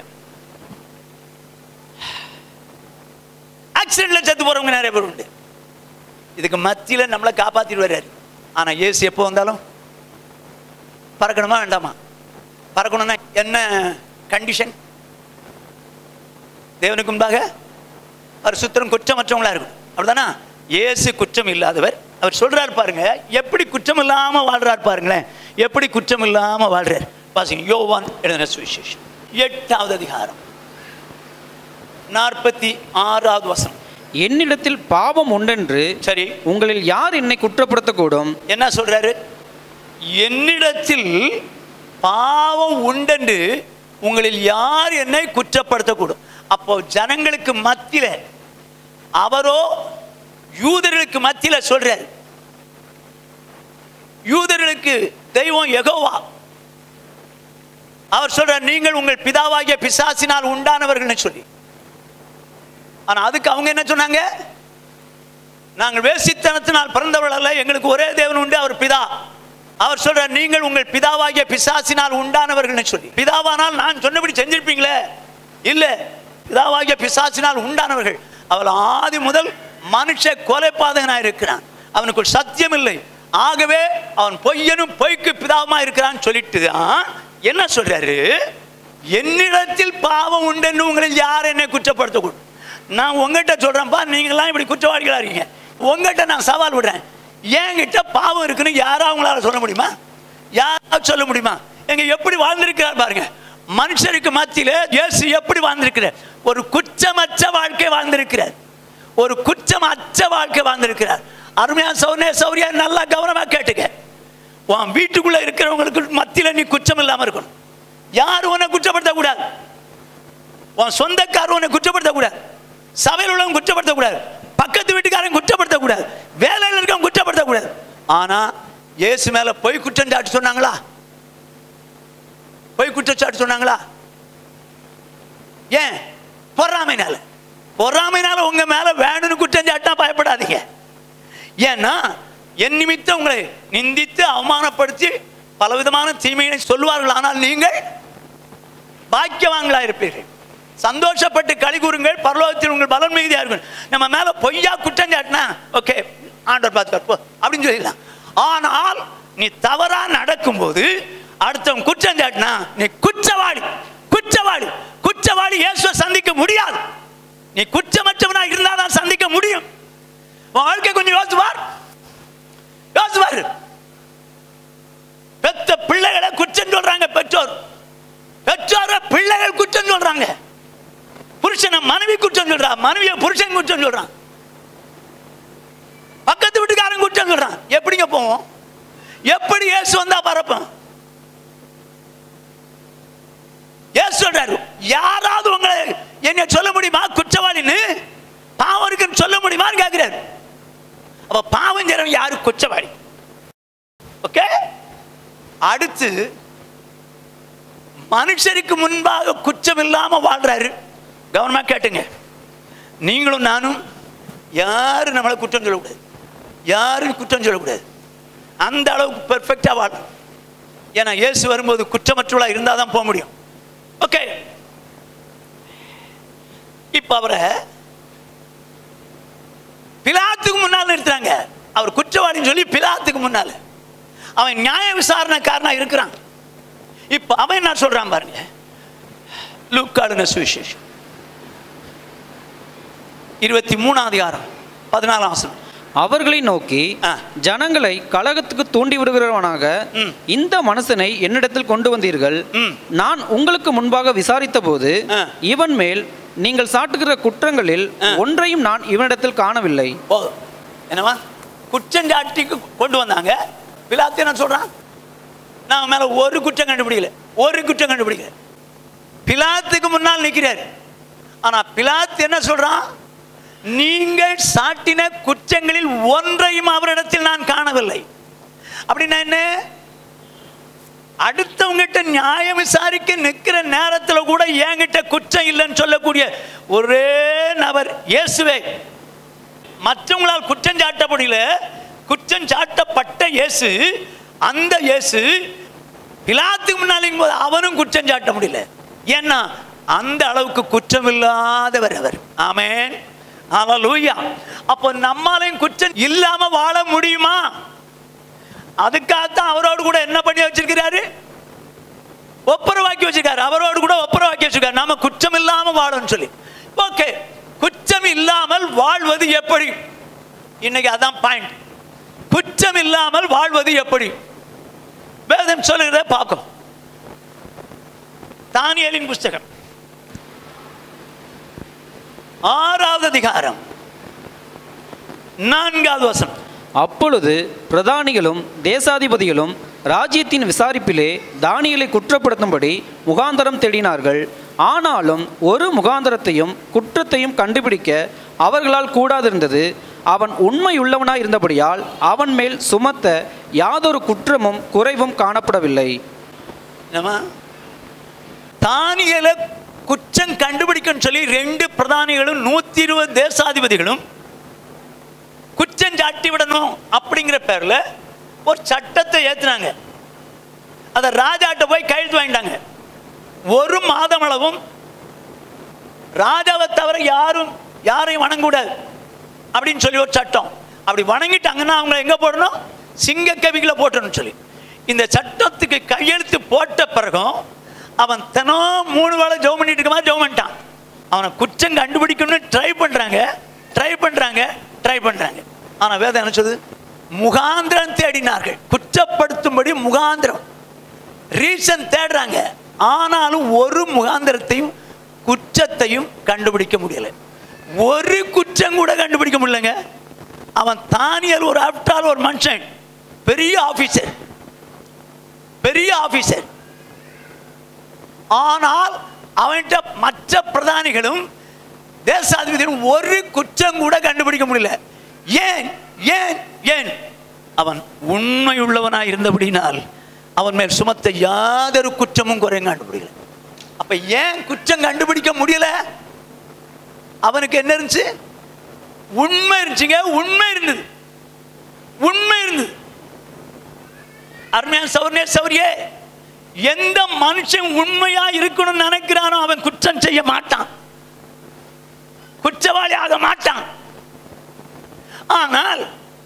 ஆக்சிடென்ட்ல செத்து போறவங்க நிறைய பேர் உண்டு இதுக்கு மத்தியில நம்மளை காப்பாத்திட்டு வர்றாரு ஆனா இயேசு எப்போ வந்தாலும் பறக்கணுமா வேண்டாமா பறக்கணும்னா என்ன கண்டிஷன் தேவனுக்கு முன்பாக அவர் சுத்தரம் குற்றமற்றவங்களா இருக்கும் அப்படிதானா இயேசு குற்றம் இல்லாதவர் அவர் சொல்றாரு பாருங்க எப்படி குற்றம் இல்லாம வாழ்றாரு பாருங்களேன் எப்படி குற்றம் இல்லாம வாழ்றார் பாசிங்க யோவான் எழுதின சுவிசேஷம் எட்டாவது அதிகாரம் நாற்பத்தி ஆறாவது வசனம் என்னிடத்தில் பாவம் உண்டென்று சரி உங்களில் யார் என்னை குற்றப்படுத்தக்கூடும் என்ன சொல்றாரு என்னிடத்தில் பாவம் உண்டென்று உங்களில் யார் என்னை குற்றப்படுத்தக்கூடும் அப்போ ஜனங்களுக்கு மத்தியில அவரோ யூதர்களுக்கு மத்தியில சொல்றாரு யூதர்களுக்கு தெய்வம் யெகோவா அவர் சொல்றார் நீங்கள் உங்கள் பிதாவாகிய பிசாசினால் உண்டானவர்கள்னு சொல்லி ஆனா அதுக்கு அவங்க என்ன சொன்னாங்க நாங்கள் வேசித்தனத்தினால் பிறந்தவர்கள் அல்ல எங்களுக்கு ஒரே தேவன் உண்டு அவர் பிதா அவர் சொல்றார் நீங்கள் உங்கள் பிதாவாகிய பிசாசினால் உண்டானவர்கள்னு சொல்லி பிதாவானால் நான் சொன்னபடி செஞ்சிருப்பீங்களே இல்ல பிதாவாகிய பிசாசினால் உண்டானவர்கள் அவள் ஆதி முதல் மனுஷ கொலைபாதகனாக இருக்கிறான் அவனுக்கு ஒரு சத்தியம் இல்லை ஆகவே அவன் பொய்யனும் பொய்க்கு பிதாவுமா இருக்கிறான்னு சொல்லிட்டு தான் என்ன சொல்றாரு என்னிடத்தில் பாவம் உண்டுன்னு உங்களில் யார் என்னை குற்றப்படுத்தக்கூடும் நான் உங்ககிட்ட சொல்றேன்ப்பா நீங்களாம் இப்படி குற்றவாளிகளா இருக்கீங்க உங்ககிட்ட நான் சவால் விடுறேன் என்கிட்ட பாவம் இருக்குன்னு யாரா உங்களால சொல்ல முடியுமா யாராவது சொல்ல முடியுமா எங்க எப்படி வாழ்ந்திருக்கிறார் பாருங்க மனுஷருக்கு மத்தியில இயேசு எப்படி வாழ்ந்திருக்கிறார் ஒரு குற்றமற்ற வாழ்க்கை வாழ்ந்திருக்கிறார் ஒரு குற்றமற்ற வாழ்க்கை வாழ்ந்திருக்கிறார் அருமையா சௌனே சௌரியா நல்லா கவனமா கேட்டுக்க உன் வீட்டுக்குள்ள இருக்கிறவங்களுக்கு மத்தியில நீ குற்றம் இல்லாம இருக்கணும் யாரும் உன்னை குற்றப்படுத்தக்கூடாது உன் சொந்தக்காரன் உன்னை குற்றப்படுத்தக்கூடாது சபையில் உள்ளவங்க குற்றப்படுத்தக்கூடாது பக்கத்து வீட்டுக்காரன் குற்றப்படுத்தக்கூடாது வேலையில் இருக்கவங்க குற்றப்படுத்தக்கூடாது ஆனா இயேசு மேல பொய் குற்றம் சாட்டு சொன்னாங்களா பொய் குற்றச்சாட்டு சொன்னாங்களா ஏன் பொறாமைனால பொறாமைனால உங்க மேல வேணும்னு குற்றம் சாட்டா பயப்படாதீங்க ஏன்னா என் நிமித்தம் உங்களை நிந்தித்து அவமானப்படுத்தி பலவிதமான தீமைகளை சொல்வார்கள் ஆனால் நீங்கள் பாக்கியவான்களா இருப்பீர்கள் சந்தோஷப்பட்டு களி கூறுங்கள் பரலோகத்தில் உங்கள் பலன் மிகுதியா இருக்கும் நம்ம மேல பொய்யா குற்றம் சாட்டினா ஓகே ஆண்டவர் பார்த்துக்கார் போ அப்படின்னு சொல்லிடலாம் ஆனால் நீ தவறா நடக்கும்போது அடுத்தவன் குற்றம் சாட்டினா நீ குற்றவாளி குற்றவாளி குற்றவாளி இயேசுவை சந்திக்க முடியாது நீ குற்றமற்றவனா இருந்தால் தான் சந்திக்க முடியும் உன் வாழ்க்கை கொஞ்சம் யோசிச்சு பார் யோசிச்சு பாரு பெத்த பிள்ளைகளை குற்றம் சொல்றாங்க பெற்றோர் பெற்றோர பிள்ளைகள் குற்றம் சொல்றாங்க புருஷனை மனைவி குற்றம் சொல்றா மனைவியை புருஷன் குற்றம் சொல்றான் பக்கத்து வீட்டுக்காரன் குற்றம் சொல்றான் எப்படிங்க போவோம் எப்படி இயேசு வந்தா பரப்போம் இயேசு சொல்றாரு யாராவது உங்களை என்ன சொல்ல முடியுமா குற்றவாளின்னு பாவம் இருக்குன்னு சொல்ல முடியுமான்னு கேட்கிறாரு அப்ப பாவம் செய்றவன் யாரு குற்றவாளி ஓகே அடுத்து மனுஷருக்கு முன்பாக குற்றம் இல்லாம வாழ்றாரு கவனமா கேட்டுங்க நீங்களும் நானும் யாரும் நம்மளை குற்றம் சொல்லக்கூடாது யாரும் குற்றம் சொல்லக்கூடாது அந்த அளவுக்கு பெர்ஃபெக்டா வாழும் ஏன்னா இயேசு வரும்போது குற்றமற்றவளா இருந்தால் தான் போக முடியும் ஓகே இப்ப அவரை பிலாத்துக்கு முன்னால் நிறுத்துறாங்க அவர் குற்றவாளின்னு சொல்லி பிலாத்துக்கு முன்னால அவன் நியாய விசாரணைக்காரனா இருக்கிறான் இப்ப அவன் என்ன சொல்றான் பாருங்க லூக்காளுன சுவிசேஷம் இருபத்தி மூணாம் அதிகாரம் பதினாலாம் வசனம் அவர்களை நோக்கி ஆ. ஜனங்களை கலகத்துக்கு தூண்டி விடுகிறவனாக ம். இந்த மனுஷனை என்னிடத்தில் கொண்டு வந்தீர்கள் ம். நான் உங்களுக்கு முன்பாக விசாரித்த போது ஆ. இவன் மேல் நீங்கள் சாட்டுகிற குற்றங்களில் ஆ. ஒன்றையும் நான் இவனிடத்தில் காணவில்லை போதும் என்னவா குற்றஞ்சாட்டிக்கு கொண்டு வந்தாங்க பிலாத்து என்ன சொல்றான் நான் மேல ஒரு குற்றம் கண்டுபிடிக்கல ஒரு குற்றம் கண்டுபிடிக்கல பிலாத்துக்கு முன்னால் நிற்கிறார் ஆனா பிலாத்து என்ன சொல்றான் நீங்கள் சாட்டின குற்றங்களில் ஒன்றையும் அவரிடத்தில் நான் காணவில்லை அப்படின்னா என்ன அடுத்தவங்கிட்ட நியாயம் விசாரிக்க நிற்கிற நேரத்தில் கூட என்கிட்ட குற்றம் இல்லைன்னு சொல்லக்கூடிய ஒரே நபர் இயேசுவே மற்றவங்களால் குற்றம் சாட்டப்படல குற்றம் சாட்டப்பட்ட இயேசு அந்த இயேசு பிலாத்துக்கு முன்னாலும் போது அவனும் குற்றம் சாட்ட முடியல ஏன்னா அந்த அளவுக்கு குற்றம் இல்லாதவர் அவர் ஆமென் ஹalleluya அப்போ நம்மாலையும் குற்றம் இல்லாம வாழ முடியுமா அதுக்காகத்தான் அவரோடு கூட என்ன பண்ணி வச்சிருக்கிறாரு ஒப்புரவாக்கி வச்சிருக்காரு அவரோடு கூட ஒப்புரவாக்கி வச்சிருக்காரு நாம குற்றம் இல்லாம வாழணும்னு சொல்லி ஓகே குற்றம் இல்லாமல் வாழ்வது எப்படி இன்னைக்கு அதான் பாயிண்ட் குற்றம் இல்லாமல் வாழ்வது எப்படி வேதம் சொல்லுகிறத பார்க்கும் தானியலின் புஸ்தகம் ஆறாவது அதிகாரம் நான்காவது வசனம் அப்பொழுது பிரதானிகளும் தேசாதிபதிகளும் ராஜ்யத்தின் விசாரிப்பிலே தானியலை குற்றப்படுத்தும்படி முகாந்தரம் தேடினார்கள் ஆனாலும் ஒரு முகாந்தரத்தையும் குற்றத்தையும் கண்டுபிடிக்க அவர்களால் கூடாதிருந்தது அவன் உண்மையுள்ளவனாய் இருந்தபடியால் அவன் மேல் சுமத்த யாதொரு குற்றமும் குறைவும் காணப்படவில்லை என்னம்மா தானியலை குற்றம் கண்டுபிடிக்கணும்னு சொல்லி ரெண்டு பிரதானிகளும் நூத்தி இருபது தேசாதிபதிகளும் குற்றம் சாட்டி விடணும் அப்படிங்கிற பேர்ல ஒரு சட்டத்தை ஏத்துனாங்க அதை ராஜாட்ட போய் கையெழுத்து வாங்கிட்டாங்க ஒரு மாதம் அளவும் ராஜாவை தவிர யாரும் யாரையும் வணங்கக்கூடாது அப்படின்னு சொல்லி ஒரு சட்டம் அப்படி வணங்கிட்டாங்கன்னா அவங்கள எங்க போடணும் சிங்க கவிகளை போட்டணும்னு சொல்லி இந்த சட்டத்துக்கு கையெழுத்து போட்ட பிறகும் அவன் தினம் மூணு வேளை ஜெபம் பண்ணிட்டு இருக்கமா ஜெபம் பண்ணிட்டான் அவனை குற்றம் கண்டுபிடிக்கணும்னு ட்ரை பண்றாங்க ட்ரை பண்றாங்க ட்ரை பண்றாங்க ஆனா வேதம் என்ன சொல்லுது முகாந்திரம் தேடினார்கள் குற்றப்படுத்தும்படி முகாந்திரம் ரீசன் தேடுறாங்க ஆனாலும் ஒரு முகாந்திரத்தையும் குற்றத்தையும் கண்டுபிடிக்க முடியல ஒரு குற்றம் கூட கண்டுபிடிக்க முடியலங்க அவன் தானியல் ஒரு ஆப்டால் ஒரு மனுஷன் பெரிய ஆபீசர் பெரிய ஆபீசர் ஆனால் அவன்கிட்ட மற்ற பிரதானிகளும் தேசாதிபதிகளும் ஒரு குற்றம் கூட கண்டுபிடிக்க முடியல ஏன் ஏன் ஏன் அவன் உண்மையுள்ளவனாய் இருந்தபடினால் அவன் மேல் சுமத்த யாதொரு குற்றமும் குறையும் கண்டுபிடிக்கல அப்ப ஏன் குற்றம் கண்டுபிடிக்க முடியல அவனுக்கு என்ன இருந்துச்சு உண்மை இருந்துச்சுங்க உண்மை இருந்தது உண்மை இருந்தது அருமையான சௌர்ணே சௌரியே எந்த மனுஷன் உண்மையா இருக்கணும்னு நினைக்கிறானோ அவன் குற்றம் செய்ய மாட்டான் குற்றவாளி ஆக மாட்டான் ஆனால்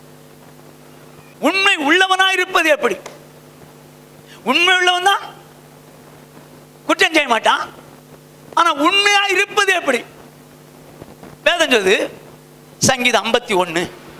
உண்மை உள்ளவனா இருப்பது எப்படி உண்மை உள்ளவன் தான் குற்றம் செய்ய மாட்டான் ஆனா உண்மையா இருப்பது எப்படி வேதம் சொல்லுது சங்கீதம் ஐம்பத்தி ஒண்ணு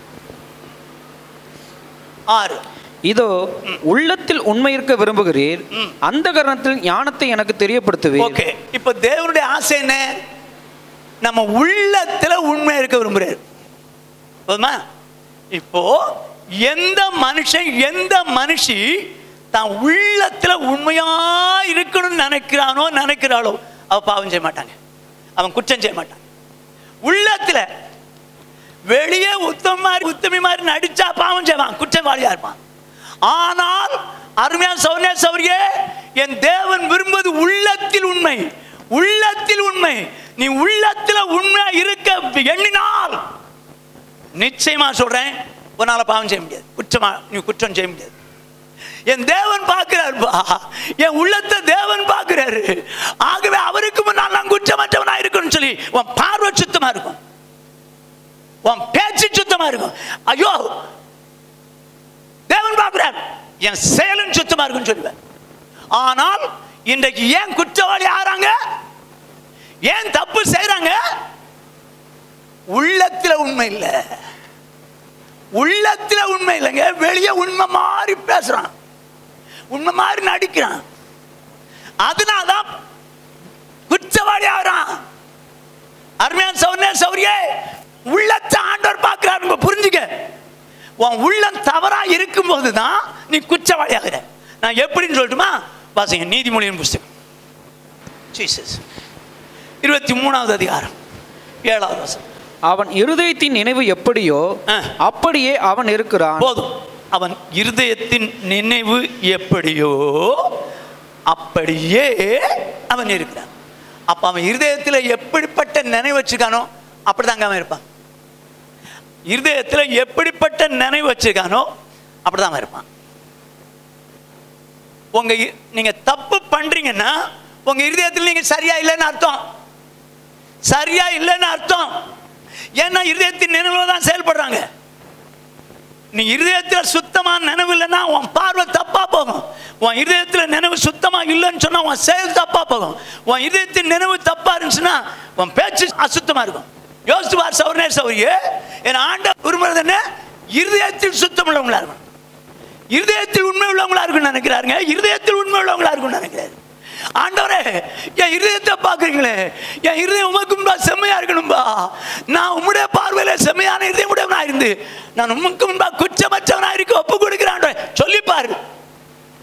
ஆறு இதோ உள்ளத்தில் உண்மை இருக்க விரும்புகிறீர் ம். அந்த கரணத்தில் ஞானத்தை எனக்கு தெரியப்படுத்துவீர் ஓகே இப்போ தேவனுடைய ஆசை என்ன நம்ம உள்ளத்துல உண்மை இருக்க விரும்புறாரு போதுமா இப்போ எந்த மனுஷன் எந்த மனுஷி தான் உள்ளத்துல உண்மையா இருக்கணும்னு நினைக்கிறானோ நினைக்கிறாளோ அவ பாவம் செய்ய மாட்டாங்க அவன் குற்றம் செய்ய மாட்டான் உள்ளத்துல வெளியே உத்தம மாதிரி உத்தமி மாதிரி நடிச்சா பாவம் செய்வான் குற்றவாளியா இருப்பான் ஆனால் அருமையான சௌர்யா சௌரியே என் தேவன் விரும்புவது உள்ளத்தில் உண்மை உள்ளத்தில் உண்மை நீ உள்ளத்துல உண்மையா இருக்க எண்ணினால் நிச்சயமா சொல்றேன் உன்னால பாவம் செய்ய முடியாது குற்றமா நீ குற்றம் செய்ய முடியாது என் தேவன் பார்க்கிறாருப்பா என் உள்ளத்தை தேவன் பார்க்கிறாரு ஆகவே அவருக்கு முன்னால் நான் குற்றமற்றவனா இருக்கணும்னு சொல்லி உன் பார்வை சுத்தமா இருக்கும் உன் பேச்சு சுத்தமா இருக்கும் ஐயோ தேவன் பார்க்கிறார் என் செயலும் சுத்தமா இருக்குன்னு சொல்லுவேன் ஆனால் இன்றைக்கு ஏன் குற்றவாளி ஆறாங்க ஏன் தப்பு செய்றாங்க உள்ளத்துல உண்மை இல்லை உள்ளத்துல உண்மை இல்லைங்க வெளியே உண்மை மாதிரி பேசுறான் உண்மை மாதிரி நடிக்கிறான் அதனால்தான் குற்றவாளி ஆகிறான் அருமையான சௌர்ணே சௌரியே உள்ளத்தை ஆண்டவர் பார்க்கிறாரு புரிஞ்சுக்க உன் உள்ளம் தவறா இருக்கும்போது தான் நீ குற்றவாளி ஆகிற நான் எப்படின்னு சொல்லட்டுமா வாசிங்க நீதிமொழியின் புஸ்தகம் ஜீசஸ் இருபத்தி மூணாவது அதிகாரம் ஏழாவது வசனம் அவன் இருதயத்தின் நினைவு எப்படியோ ஆ. அப்படியே அவன் இருக்கிறான் போதும் அவன் இருதயத்தின் நினைவு எப்படியோ அப்படியே அவன் இருக்கிறான் அப்ப அவன் இருதயத்தில் எப்படிப்பட்ட நினைவு வச்சிருக்கானோ அப்படிதாங்க அவன் இருப்பான் இருதயத்தில் எப்படிப்பட்ட நினைவு வச்சிருக்கானோ அப்படிதான் அவன் இருப்பான் உங்க இ- நீங்க தப்பு பண்றீங்கன்னா உங்க இருதயத்தில் நீங்க சரியா இல்லைன்னு அர்த்தம் சரியா இல்லைன்னு அர்த்தம் ஏன்னா இருதயத்தின் நினைவுல தான் செயல்படுறாங்க நீ இருதயத்தில் சுத்தமான நினைவு இல்லைன்னா உன் பார்வை தப்பா போகும் உன் இருதயத்தில் நினைவு சுத்தமா இல்லைன்னு சொன்னா உன் செயல் தப்பா போகும் உன் இதயத்தின் நினைவு தப்பா இருந்துச்சுன்னா உன் பேச்சு அசுத்தமா இருக்கும் யோசித்து பார் சௌரனே சௌரியே என் ஆண்ட விரும்புறது என்ன இருதயத்தில் சுத்தம் உள்ளவங்களா இருக்கும் இருதயத்தில் உண்மை உள்ளவங்களா இருக்கும்னு நினைக்கிறாருங்க இருதயத்தில் உண்மை உள்ளவங்களா இருக்கும்னு நினைக்கிறாரு ஆண்டவரே என் இருதயத்தை பார்க்குறீங்களே என் இருதயம் உமக்கு முன்பா செம்மையா இருக்கணும்பா நான் உம்முடைய பார்வையில செம்மையான இருதயம் உடையவனா இருந்து நான் உமக்கு முன்பா குற்றமற்றவனா இருக்க ஒப்பு கொடுக்கிறான் சொல்லி பாரு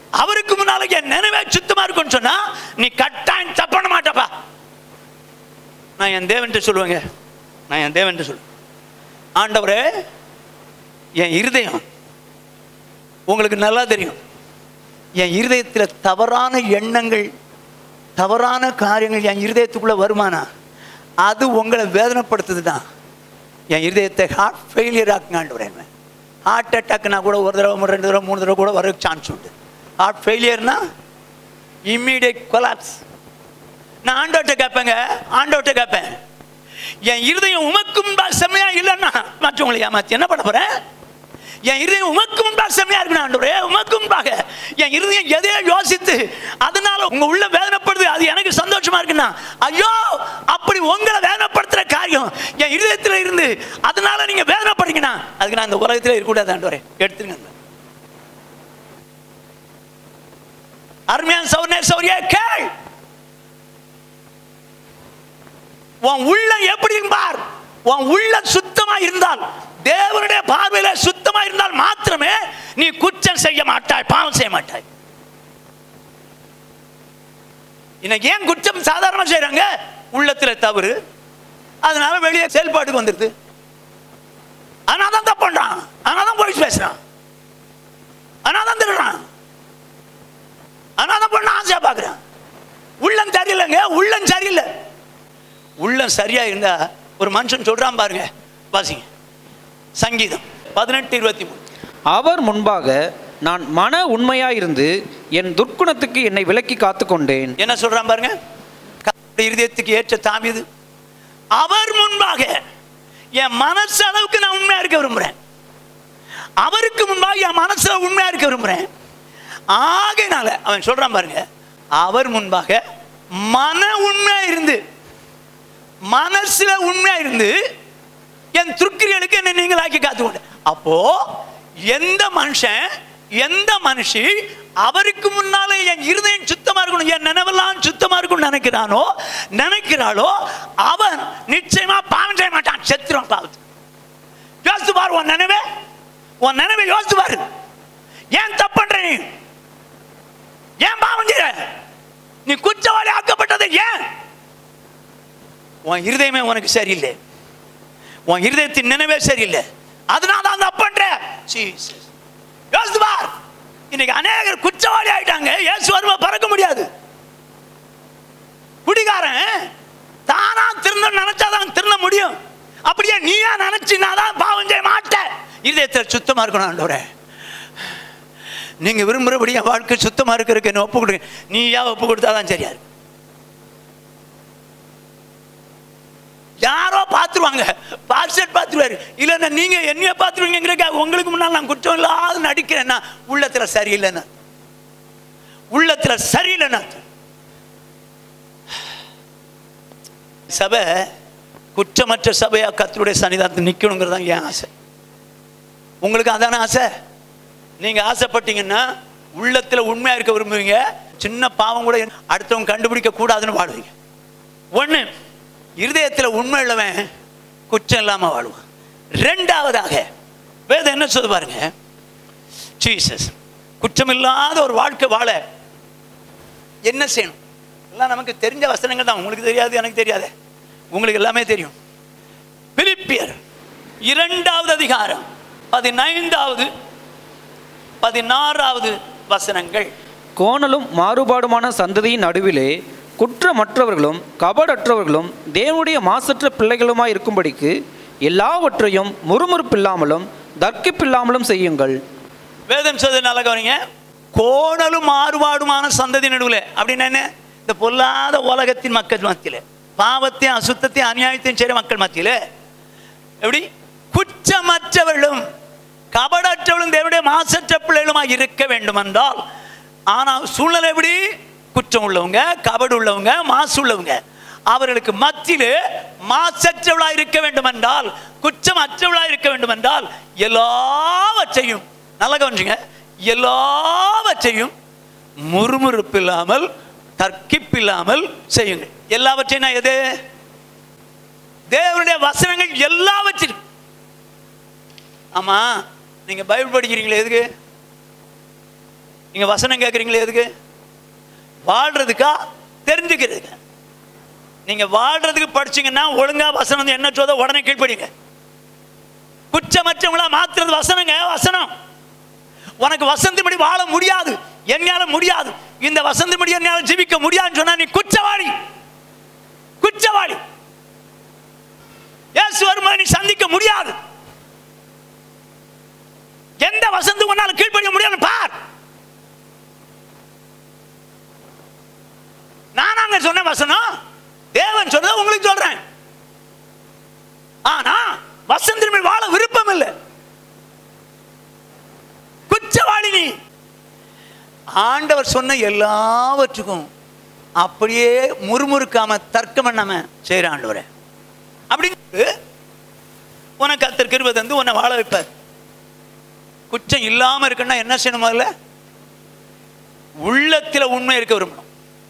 அவருக்கு முன்னால என் நினைவே சுத்தமா இருக்கும்னு சொன்னா நீ கட்டாயம் தப்பு பண்ண மாட்டப்பா நான் என் தேவன்ட்டு சொல்லுவேங்க நான் என் தேவன்ட்டு சொல்லுவேன் ஆண்டவரே என் இருதயம் உங்களுக்கு நல்லா தெரியும் என் இருதயத்தில் தவறான எண்ணங்கள் தவறான காரியங்கள் என் இருதயத்துக்குள்ளே வருமானா அது உங்களை வேதனைப்படுத்துதுன்னா என் இருதயத்தை ஹார்ட் ஃபெயிலியர் ஆக்குங்காண்டு ஹார்ட் அட்டாக்னா கூட ஒரு தடவை ரெண்டு தடவை மூணு தடவை கூட வர சான்ஸ் உண்டு ஹார்ட் ஃபெயிலியர்னா இம்மீடியட் கொலாப்ஸ் நான் ஆண்டோட்ட கேட்பேங்க ஆண்டோட்ட கேட்பேன் என் இருதயம் உமக்கு முன்பாக செம்மையா இல்லைன்னா மற்றவங்களை ஏமாத்தி என்ன பண்ண போறேன் என் இருதயம் உமக்கு முன்பாக செம்மையா இருக்கணும் ஆண்டவரே உமக்கு முன்பாக என் இருதயம் எதையோ யோசித்து அதனால உங்க உள்ள வேதனைப்படுது அது எனக்கு சந்தோஷமா இருக்குன்னா ஐயோ அப்படி உங்களை வேதனைப்படுத்துற காரியம் என் இருதயத்தில் இருந்து அதனால நீங்க வேதனைப்படுறீங்கன்னா அதுக்கு நான் இந்த உலகத்தில் இருக்கக்கூடாது ஆண்டவரே எடுத்துருங்க அருமையான சௌர்ணே சௌரியா கேள் உன் உள்ள எப்படி பார் உன் உள்ள சுத்தமா இருந்தால் தேவனுடைய பார்வையில சுத்தமா இருந்தால் மாத்திரமே நீ குற்றம் செய்ய மாட்டாய் பாவம் செய்ய மாட்டாய் இன்னைக்கு ஏன் குற்றம் சாதாரணமா செய்றாங்க உள்ளத்துல தவறு அதனால வெளியே செயல்பாட்டுக்கு வந்துருது அதனால தான் தப்பு பண்றான் அதனால தான் போய் பேசுறான் அதனால தான் திருடுறான் அதனால தான் பொண்ணு ஆசையா பார்க்குறான் உள்ளம் சரியில்லைங்க உள்ளம் சரியில்லை உள்ளம் சரியா இருந்தா ஒரு மனுஷன் சொல்றான் பாருங்க வாசிங்க சங்கீதம் பதினெட்டு இருபத்தி மூணு அவர் முன்பாக நான் மன உண்மையாயிருந்து என் துர்க்குணத்துக்கு என்னை விலக்கி காத்துக்கொண்டேன் என்ன சொல்றான் பாருங்க கர்த்தருடைய இருதயத்துக்கு ஏற்ற தாவிது அவர் முன்பாக என் மனசு அளவுக்கு நான் உண்மையா இருக்க விரும்புறேன் அவருக்கு முன்பாக என் மனசுல உண்மையா இருக்க விரும்புறேன் ஆகையினால அவன் சொல்றான் பாருங்க அவர் முன்பாக மன உண்மையா இருந்து மனசுல உண்மையா இருந்து என் துர்க்கிரியலுக்கு என்னை நீங்களாக்கி காத்துக்கொண்டு அப்போ எந்த மனுஷன் எந்த மனுஷி அவருக்கு முன்னாலே என் இருதயம் சுத்தமா இருக்கணும் என் நினைவெல்லாம் சுத்தமா இருக்கணும்னு நினைக்கிறானோ நினைக்கிறாளோ அவன் நிச்சயமா பாவம் செய்ய மாட்டான் செத்துரும் பாவத்து யோசித்து பாரு உன் நினைவே உன் நினைவை யோசித்து பாரு ஏன் தப்பு பண்ற நீ ஏன் பாவம் செய்ய நீ குற்றவாளி ஆக்கப்பட்டது ஏன் உன் இருதயமே உனக்கு சரியில்லை உன் இருதயத்தின் நினைவே சரியில்லை அதனால தான் தப்பு பண்ற ஜீசஸ் யோசித்து பார் இன்னைக்கு அநேகர் குற்றவாளி ஆயிட்டாங்க இயேசு வருமா பறக்க முடியாது குடிகாரன் தானா திருந்த நினைச்சாதான் திருந்த முடியும் அப்படியே நீயா நினைச்சினாதான் பாவம் செய்ய மாட்ட இதயத்தில் சுத்தமா இருக்கணும் ஆண்டவரே நீங்க விரும்புறபடி என் வாழ்க்கை சுத்தமா இருக்கிறதுக்கு என்ன ஒப்பு கொடுங்க நீயா ஒப்பு கொடுத்தாதான் சரியா இருக்கு யாரோ பார்த்துருவாங்க பாஸ்டர் பார்த்துருவாரு இல்லைன்னா நீங்க என்னைய பார்த்துருவீங்கிறக்க உங்களுக்கு முன்னால் நான் குற்றம் இல்லாத நடிக்கிறேன்னா உள்ளத்துல சரியில்லைன்னு உள்ளத்துல சரியில்லைன்னு அர்த்தம். சபை குற்றமற்ற சபையா கத்தருடைய சன்னிதானத்தில் நிற்கணுங்கிறது தான் என் ஆசை உங்களுக்கு அதான ஆசை நீங்க ஆசைப்பட்டீங்கன்னா உள்ளத்துல உண்மையா இருக்க விரும்புவீங்க சின்ன பாவம் கூட அடுத்தவங்க கண்டுபிடிக்க கூடாதுன்னு வாடுவீங்க ஒண்ணு இருதயத்தில் உண்மை உள்ளவன் குற்றம் இல்லாம வாழுவான் ரெண்டாவதாக வேதம் என்ன சொல்லுது பாருங்க ஜீசஸ் குற்றமில்லாத ஒரு வாழ்க்கை வாழ என்ன செய்யணும் எல்லாம் நமக்கு தெரிஞ்ச வசனங்கள் தான் உங்களுக்கு தெரியாது எனக்கு தெரியாது உங்களுக்கு எல்லாமே தெரியும் பிலிப்பியர் இரண்டாவது அதிகாரம் பதினைந்தாவது பதினாறாவது வசனங்கள் கோணலும் மாறுபாடுமான சந்ததியின் நடுவிலே குற்றமற்றவர்களும் கபடற்றவர்களும் தேவனுடைய மாசற்ற பிள்ளைகளுமாய் இருக்கும்படிக்கு எல்லாவற்றையும் முறுமுறுப்பில்லாமலும் தர்க்கிப்பில்லாமலும் செய்யுங்கள் வேதம் சொல்றது நல்லா கவனிங்க கோணலும் மாறுபாடுமான சந்ததி நடுவில் அப்படின்னு என்ன இந்த பொல்லாத உலகத்தின் மக்கள் மத்தியில் பாவத்தையும் அசுத்தத்தையும் அநியாயத்தையும் செய்கிற மக்கள் மத்தியில் எப்படி குற்றமற்றவர்களும் கபடற்றவர்களும் தேவனுடைய மாசற்ற பிள்ளைகளுமாக இருக்க வேண்டும் என்றால் ஆனால் சூழ்நிலை எப்படி குற்றம் உள்ளவங்க கபடு உள்ளவங்க மாசு உள்ளவங்க அவர்களுக்கு மத்தியிலே மாசற்றவளாக இருக்க வேண்டும் என்றால் குற்றம் அற்றவளாக இருக்க வேண்டும் என்றால் எல்லாவற்றையும் நல்லா கவனிச்சுங்க எல்லாவற்றையும் முறுமுறுப்பில்லாமல் தர்க்கிப்பில்லாமல் செய்யுங்கள் எல்லாவற்றையும் நான் எது தேவனுடைய வசனங்கள் எல்லாவற்றிலும் ஆமா நீங்க பைபிள் படிக்கிறீங்களே எதுக்கு நீங்க வசனம் கேட்குறீங்களே எதுக்கு வாழ்றதுக்கா தெரிஞ்சுக்கிறதுக்கு நீங்க வாழ்றதுக்கு படிச்சீங்கன்னா ஒழுங்கா வசனம் என்ன சொல்ல உடனே கீழ்ப்படிங்க குற்றமற்றவங்களா மாத்துறது வசனங்க வசனம் உனக்கு வசந்தபடி வாழ முடியாது என்னால முடியாது இந்த வசந்தபடி என்னால ஜீவிக்க முடியாதுன்னு சொன்னா நீ குற்றவாளி குற்றவாளி இயேசு வரும்போது நீ சந்திக்க முடியாது எந்த வசந்து உன்னால கீழ்ப்படிய முடியாது பார் நானாங்க சொன்ன வசனம் தேவன் சொன்னதை உங்களுக்கு சொல்றேன் ஆனா வசந்தின் மேல் வாழ விருப்பம் இல்லை குற்றவாளி நீ ஆண்டவர் சொன்ன எல்லாவற்றுக்கும் அப்படியே முறுமுறுக்காம தர்க்கம் பண்ணாம செய்கிற ஆண்டவரே அப்படின்னு உனக்கு கத்தர் கிருபை தந்து உன்னை வாழ வைப்பார் குற்றம் இல்லாம இருக்குன்னா என்ன செய்யணும் முதல்ல உள்ளத்துல உண்மை இருக்க விரும்பணும்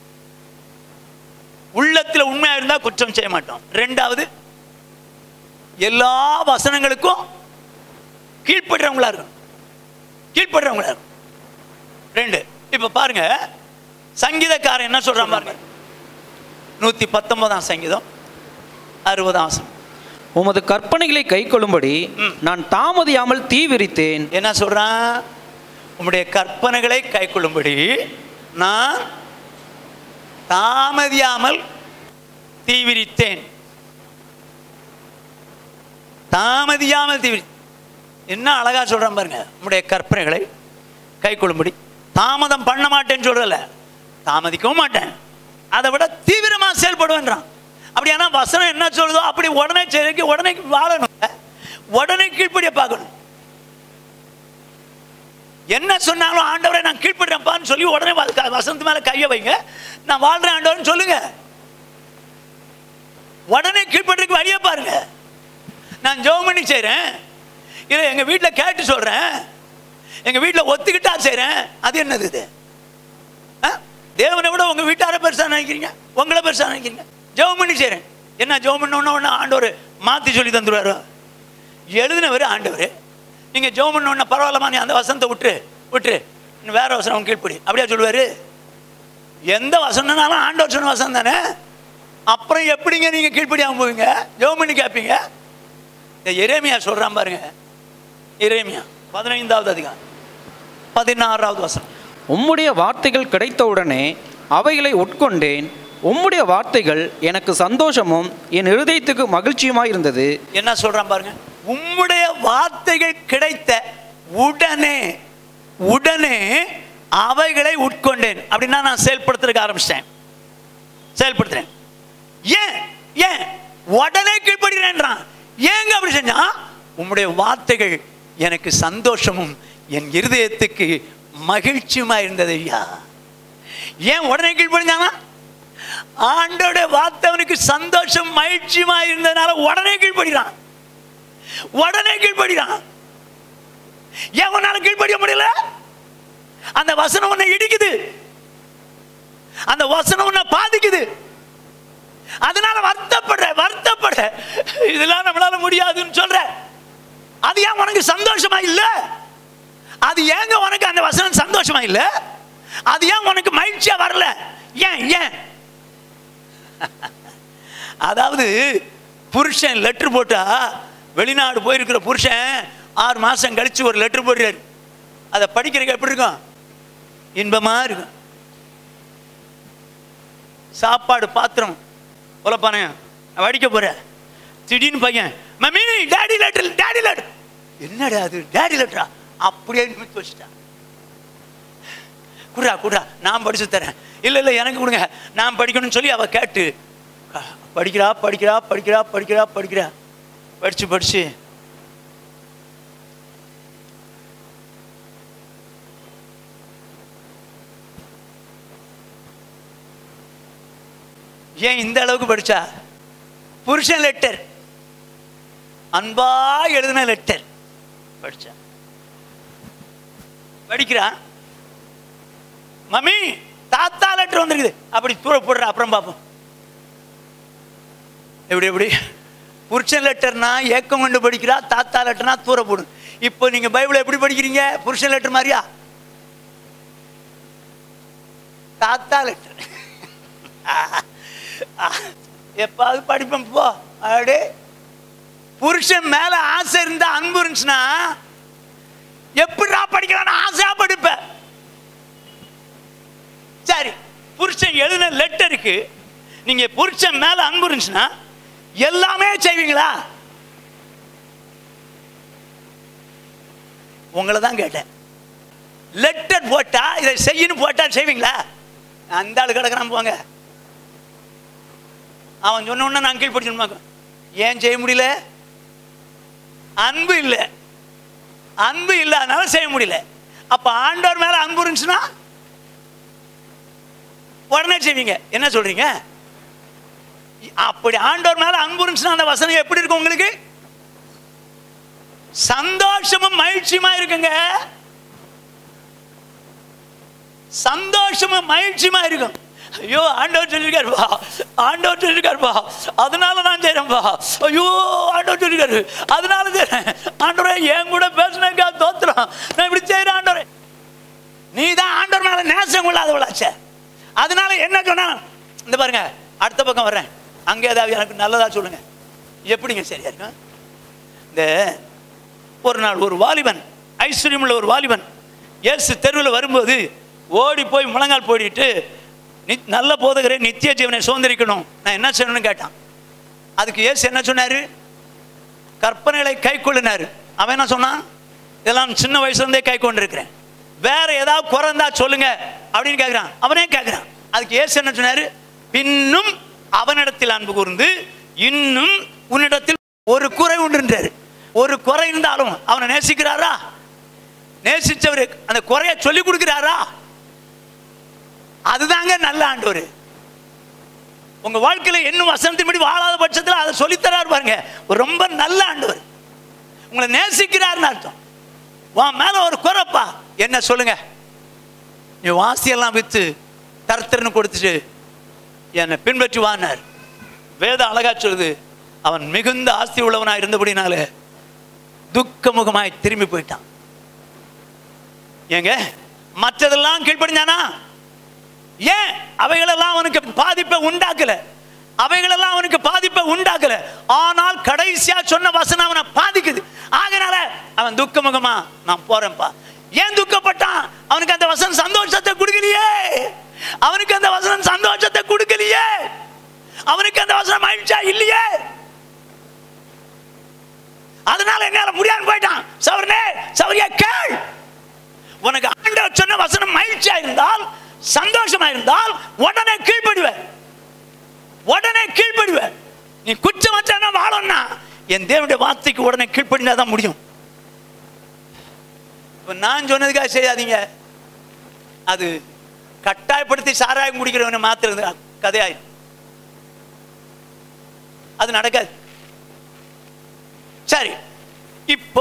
உள்ளத்துல உண்மையா இருந்தா குற்றம் செய்ய மாட்டோம் ரெண்டாவது எல்லா வசனங்களுக்கும் கீழ்ப்படுறவங்களா இருக்கணும் கீழ்ப்படுறவங்களா இருக்கணும் ரெண்டு இப்ப பாருங்க சங்கீதக்காரன் என்ன சொல்றான் பாருங்க நூத்தி பத்தொன்பதாம் சங்கீதம் அறுபதாம் வசனம் உமது கற்பனைகளை கைக்கொள்ளும்படி ம். நான் தாமதியாமல் தீ விரித்தேன் என்ன சொல்றான் உம்முடைய கற்பனைகளை கைக்கொள்ளும்படி நான் தாமதியாமல் தீவிரித்தேன் தாமதியாமல் தீவிரி என்ன அழகா சொல்றான் பாருங்க உம்முடைய கற்பனைகளை கைக்கொள்ளும்படி தாமதம் பண்ண மாட்டேன்னு சொல்றல தாமதிக்கவும் மாட்டேன் அதை விட தீவிரமா செயல்படுவேன்றான் அப்படியானா வசனம் என்ன சொல்லுதோ அப்படி உடனே செய்ய உடனே வாழணும் உடனே கீழ்ப்படிய பார்க்கணும் என்ன சொன்னாலும் ஆண்டவரை நான் கீழ்ப்படுறேன்ப்பான்னு சொல்லி உடனே வ- க- வசனத்து மேல கையை வைங்க நான் வாழ்றேன் ஆண்டவர்னு சொல்லுங்க உடனே கீழ்ப்படுறதுக்கு வழியை பாருங்க நான் ஜெபம் பண்ணி செய்கிறேன் இல்லை எங்க வீட்டில் கேட்டு சொல்றேன் எங்க வீட்டில் ஒத்துக்கிட்டா செய்கிறேன் அது என்னது இது ஆ? தேவனை விட உங்க வீட்டார பெருசா நினைக்கிறீங்க உங்களை பெருசா நினைக்கிறீங்க ஜெபம் பண்ணி செய்கிறேன் என்ன ஜெபம் பண்ண உடனே ஆண்டவர் மாற்றி சொல்லி தந்துடுவாரோ எழுதினவர் ஆண்டவர் நீங்கள் ஜெபம் பண்ண உடனே பரவாயில்லம்மா நீ அந்த வசனத்தை விட்டுரு விட்டுரு இன்னும் வேற வசனம் கீழ்ப்படி அப்படியா சொல்லுவார் எந்த வசனம்னாலும் ஆண்டவர் சொன்ன வசனம் தானே அப்புறம் எப்படிங்க நீங்கள் கீழ்ப்படியாமல் போவீங்க ஜெபம் பண்ணி கேட்பீங்க இந்த எரேமியா சொல்கிறான் பாருங்க எரேமியா பதினைந்தாவது அதிகாரம் பதினாறாவது வசனம் உம்முடைய வார்த்தைகள் கிடைத்தவுடனே அவைகளை உட்கொண்டேன் உம்முடைய வார்த்தைகள் எனக்கு சந்தோஷமும் என் இருதயத்துக்கு மகிழ்ச்சியுமாய் இருந்தது என்ன சொல்றான் பாருங்க உம்முடைய வார்த்தைகள் கிடைத்த உடனே உடனே அவைகளை உட்கொண்டேன் அப்படின்னா நான் செயல்படுத்துறதுக்கு ஆரம்பிச்சிட்டேன் செயல்படுத்துறேன் ஏன் ஏன் உடனே கீழ்ப்படுகிறேன்றான் ஏங்க அப்படி செஞ்சா உம்முடைய வார்த்தைகள் எனக்கு சந்தோஷமும் என் இருதயத்துக்கு மகிழ்ச்சியுமா இருந்தது ஐயா ஏன் உடனே கீழ்ப்படிஞ்சானா ஆண்டோட வார்த்தை அவனுக்கு சந்தோஷம் மகிழ்ச்சியுமா இருந்ததுனால உடனே கீழ்ப்படுகிறான் உடனே கீழ்ப்படுகிறான் ஏன் உன்னால கீழ்ப்படிய முடியல அந்த வசனம் உன்னை இடிக்குது அந்த வசனம் உன்னை பாதிக்குது அதனால வருத்தப்படுற வருத்தப்படுற இதெல்லாம் நம்மளால முடியாதுன்னு சொல்ற அது ஏன் உனக்கு சந்தோஷமா இல்ல அது ஏங்க உனக்கு அந்த வசனம் சந்தோஷமா இல்ல அது ஏன் உனக்கு மகிழ்ச்சியா வரல ஏன் ஏன் அதாவது புருஷன் லெட்டர் போட்டா வெளிநாடு போயிருக்கிற புருஷன் ஆறு மாசம் கழிச்சு ஒரு லெட்டர் போடுறாரு அதை படிக்கிறதுக்கு எப்படி இருக்கும் இன்பமா இருக்கும் சாப்பாடு பாத்திரம் உலப்பானே வடிக்க போற திடீர்னு பையன் mummy daddy letter daddy letter என்னடா அது டேடி லெட்டரா அப்படியே நிமித்து வச்சுட்டான் குடுறா குடுறா நான் படிச்சு தரேன் இல்லை இல்லை எனக்கு கொடுங்க நான் படிக்கணும்னு சொல்லி அவ கேட்டு அஹ், படிக்கிறா படிக்கிறா படிக்கிறா படிக்கிறா படிக்கிறா படிச்சு படிச்சு ஏன் இந்த அளவுக்கு படிச்சா புருஷன் லெட்டர் அன்பா எழுதின லெட்டர் படிச்சா படிக்கிறான் மம்மி தாத்தா லெட்டர் வந்திருக்குது அப்படி தூர போடுற அப்புறம் பார்ப்போம் எப்படி எப்படி புருஷன் லெட்டர்னா ஏக்கம் கொண்டு படிக்கிறா தாத்தா லெட்டர்னா தூர போடும் இப்போ நீங்க பைபிளை எப்படி படிக்கிறீங்க புருஷன் லெட்டர் மாதிரியா தாத்தா லெட்டர் எப்பாவது படிப்பேன் போ அடே புருஷன் மேல ஆசை இருந்தா அன்பு இருந்துச்சுன்னா எப்படிடா படிக்கலாம்னு ஆசையா படிப்பேன் சரி புருஷன் எழுதின லெட்டருக்கு நீங்க புருஷன் மேல அன்பு இருந்துச்சுன்னா எல்லாமே செய்வீங்களா உங்களை தான் கேட்டேன் லெட்டர் போட்டா இதை செய்யணும் போட்டா செய்வீங்களா அந்த ஆள் கிடக்குறான் போங்க அவன் சொன்ன உடனே நான் கீழ்படிச்சு ஏன் செய்ய முடியல அன்பு இல்லை அன்பு இல்லாதனால செய்ய முடியல அப்ப ஆண்டவர் மேல அன்பு இருந்துச்சுன்னா உடனே செய்வீங்க என்ன சொல்றீங்க அப்படி ஆண்டவர் மேல அன்பு இருந்துச்சுன்னா அந்த வசனம் எப்படி இருக்கும் உங்களுக்கு சந்தோஷமும் மகிழ்ச்சியுமா இருக்குங்க சந்தோஷமும் மகிழ்ச்சியுமா இருக்கும் ஐயோ ஆண்டவர் சொல்லியிருக்காருப்பா ஆண்டவர் சொல்லியிருக்காருப்பா அதனால நான் செய்றேன்ப்பா ஐயோ ஆண்டவர் சொல்லியிருக்காரு அதனால செய்றேன் ஆண்டவரே என் கூட பேசுனக்கா தோத்துறோம் நான் இப்படி செய்கிறேன் ஆண்டவரே நீ தான் ஆண்டவர் மேல நேசம் கொள்ளாதவளாச்சே அதனால என்ன சொன்னா இந்த பாருங்க அடுத்த பக்கம் வர்றேன் அங்கே ஏதாவது எனக்கு நல்லதா சொல்லுங்க எப்படிங்க சரியா இருக்கும் இந்த ஒரு நாள் ஒரு வாலிபன் ஐஸ்வர்யமுள்ள ஒரு வாலிபன் இயேசு தெருவில் வரும்போது ஓடி போய் முழங்கால் போடிட்டு நி நல்ல போதகரே நித்திய ஜீவனை சுதந்திரிக்கணும் நான் என்ன செய்யணும்னு கேட்டான் அதுக்கு இயேசு என்ன சொன்னார் கற்பனைகளை கை கொள்ளினார் அவன் என்ன சொன்னான் இதெல்லாம் சின்ன வயசுலேருந்தே கை கொண்டிருக்கிறேன் வேற ஏதாவது குறைந்தா சொல்லுங்க அப்படின்னு கேட்குறான் அவனே கேட்குறான் அதுக்கு இயேசு என்ன சொன்னார் பின்னும் அவனிடத்தில் அன்பு கூர்ந்து இன்னும் உன்னிடத்தில் ஒரு குறை உண்டுன்றாரு ஒரு குறை இருந்தாலும் அவனை நேசிக்கிறாரா நேசிச்சவர் அந்த குறைய சொல்லி கொடுக்கிறாரா அதுதாங்க நல்ல ஆண்டவர் உங்க வாழ்க்கையில இன்னும் வசனத்தின்படி வாழாத பட்சத்தில் அதை சொல்லித்தராரு பாருங்க ஒரு ரொம்ப நல்ல ஆண்டவர் உங்களை நேசிக்கிறாருன்னு அர்த்தம் உன் மேல ஒரு குறைப்பா என்ன சொல்லுங்க நீ வாசியெல்லாம் வித்து தரத்திறன்னு கொடுத்துட்டு என்னை பின்பற்றி வானார் வேதம் அழகா சொல்லுது அவன் மிகுந்த ஆஸ்தி உள்ளவனாக இருந்தபடினால துக்கமுகமாய் திரும்பி போயிட்டான் ஏங்க மற்றதெல்லாம் கீழ்ப்படிஞ்சானா ஏன் அவைகளெல்லாம் அவனுக்கு பாதிப்பை உண்டாக்கல அவைகளெல்லாம் அவனுக்கு பாதிப்பை உண்டாக்கல ஆனால் கடைசியா சொன்ன வசனம் அவனை பாதிக்குது ஆகைனால அவன் துக்கமுகமா நான் போறேன்ப்பா ஏன் துக்கப்பட்டான் அவனுக்கு அந்த வசனம் சந்தோஷத்தை கொடுக்கலையே அவனுக்கு அந்த வசனம் சந்தோஷத்தை கொடுக்கலையே அவனுக்கு அந்த வசனம் மகிழ்ச்சியா இல்லையே அதனால என்னால முடியாம போயிட்டான் சவரனே சவரியா கேள் உனக்கு ஆண்டவர் சொன்ன வசனம் மகிழ்ச்சியா இருந்தால் சந்தோஷமா இருந்தால் உடனே கீழ்ப்படுவ உடனே கீழ்ப்படுவ நீ குற்றமற்ற வாழணும்னா என் தேவனுடைய வார்த்தைக்கு உடனே கீழ்ப்படினா தான் முடியும் இப்ப நான் சொன்னதுக்காக செய்யாதீங்க அது கட்டாயப்படுத்தி சாராயம் குடிக்கிறவனை மாத்துறது கதையாயிரும் அது நடக்காது சரி இப்போ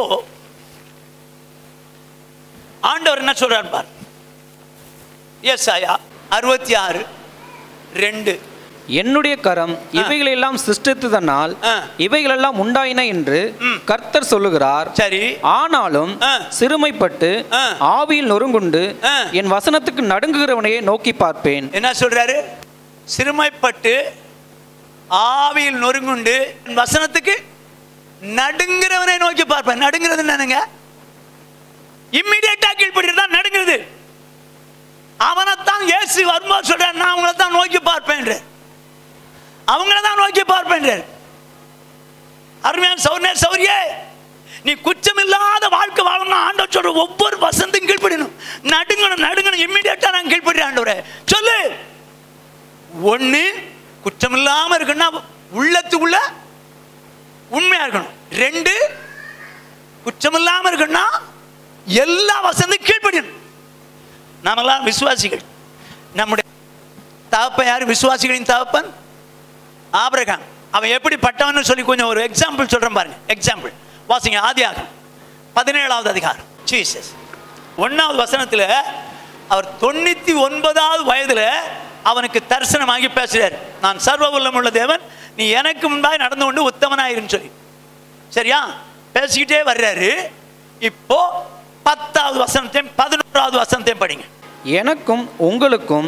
ஆண்டவர் என்ன சொல்றார் பார் எஸ் ஆயா அறுபத்தி ஆறு ரெண்டு என்னுடைய கரம் இவைகளெல்லாம் சிருஷ்டித்ததனால் ஆ. இவைகளெல்லாம் உண்டாயின என்று ம். கர்த்தர் சொல்லுகிறார் சரி ஆனாலும் ஆ. சிறுமைப்பட்டு ஆ. ஆவியில் நொறுங்குண்டு ஆ. என் வசனத்துக்கு நடுங்குகிறவனையே நோக்கி பார்ப்பேன் என்ன சொல்றாரு சிறுமைப்பட்டு ஆவியில் நொறுங்குண்டு என் வசனத்துக்கு நடுங்கிறவனை நோக்கி பார்ப்பேன் நடுங்கிறது என்னங்க இம்மிடியட்டா கீழ்படுறது தான் நடுங்கிறது அவனைத்தான் இயேசு வரும்போது சொல்றார் நான் அவங்கள தான் நோக்கி பார்ப்பேன் அவங்கள தான் நோக்கி பார்ப்பேன் அருமையான சௌர்ணே சௌரியே நீ குற்றமில்லாத வாழ்க்கை வாழணும் ஆண்டவர் சொல்ற ஒவ்வொரு வசந்தும் கீழ்ப்படியணும் நடுங்கணும் நடுங்கணும் இம்மிடியட்டா நான் கீழ்ப்படுறேன் ஆண்டவரே சொல்லு ஒண்ணு குற்றமில்லாம இருக்குன்னா உள்ளத்துக்குள்ள உண்மையா இருக்கணும் ரெண்டு குற்றமில்லாம இருக்குன்னா எல்லா வசந்தும் கீழ்ப்படியணும் நாமெல்லாம் விசுவாசிகள் நம்முடைய தகப்பன் யார் விசுவாசிகளின் தகப்பன் ஆபிரகாம் அவன் எப்படி பட்டவன்னு சொல்லி கொஞ்சம் ஒரு எக்ஸாம்பிள் சொல்றேன் பாருங்க எக்ஸாம்பிள் வாசிங்க ஆதியாகம் பதினேழாவது அதிகாரம் ஜீசஸ் ஒன்னாவது வசனத்துல அவர் தொண்ணூத்தி ஒன்பதாவது வயதுல அவனுக்கு தரிசனமாகி பேசுறார் நான் சர்வ உள்ள தேவன் நீ எனக்கு முன்பாக நடந்து கொண்டு உத்தமனாயிருன்னு சொல்லி சரியா பேசிக்கிட்டே வர்றாரு இப்போ பத்தாவது வசனத்தையும் பதினோராவது வசனத்தையும் படிங்க எனக்கும் உங்களுக்கும்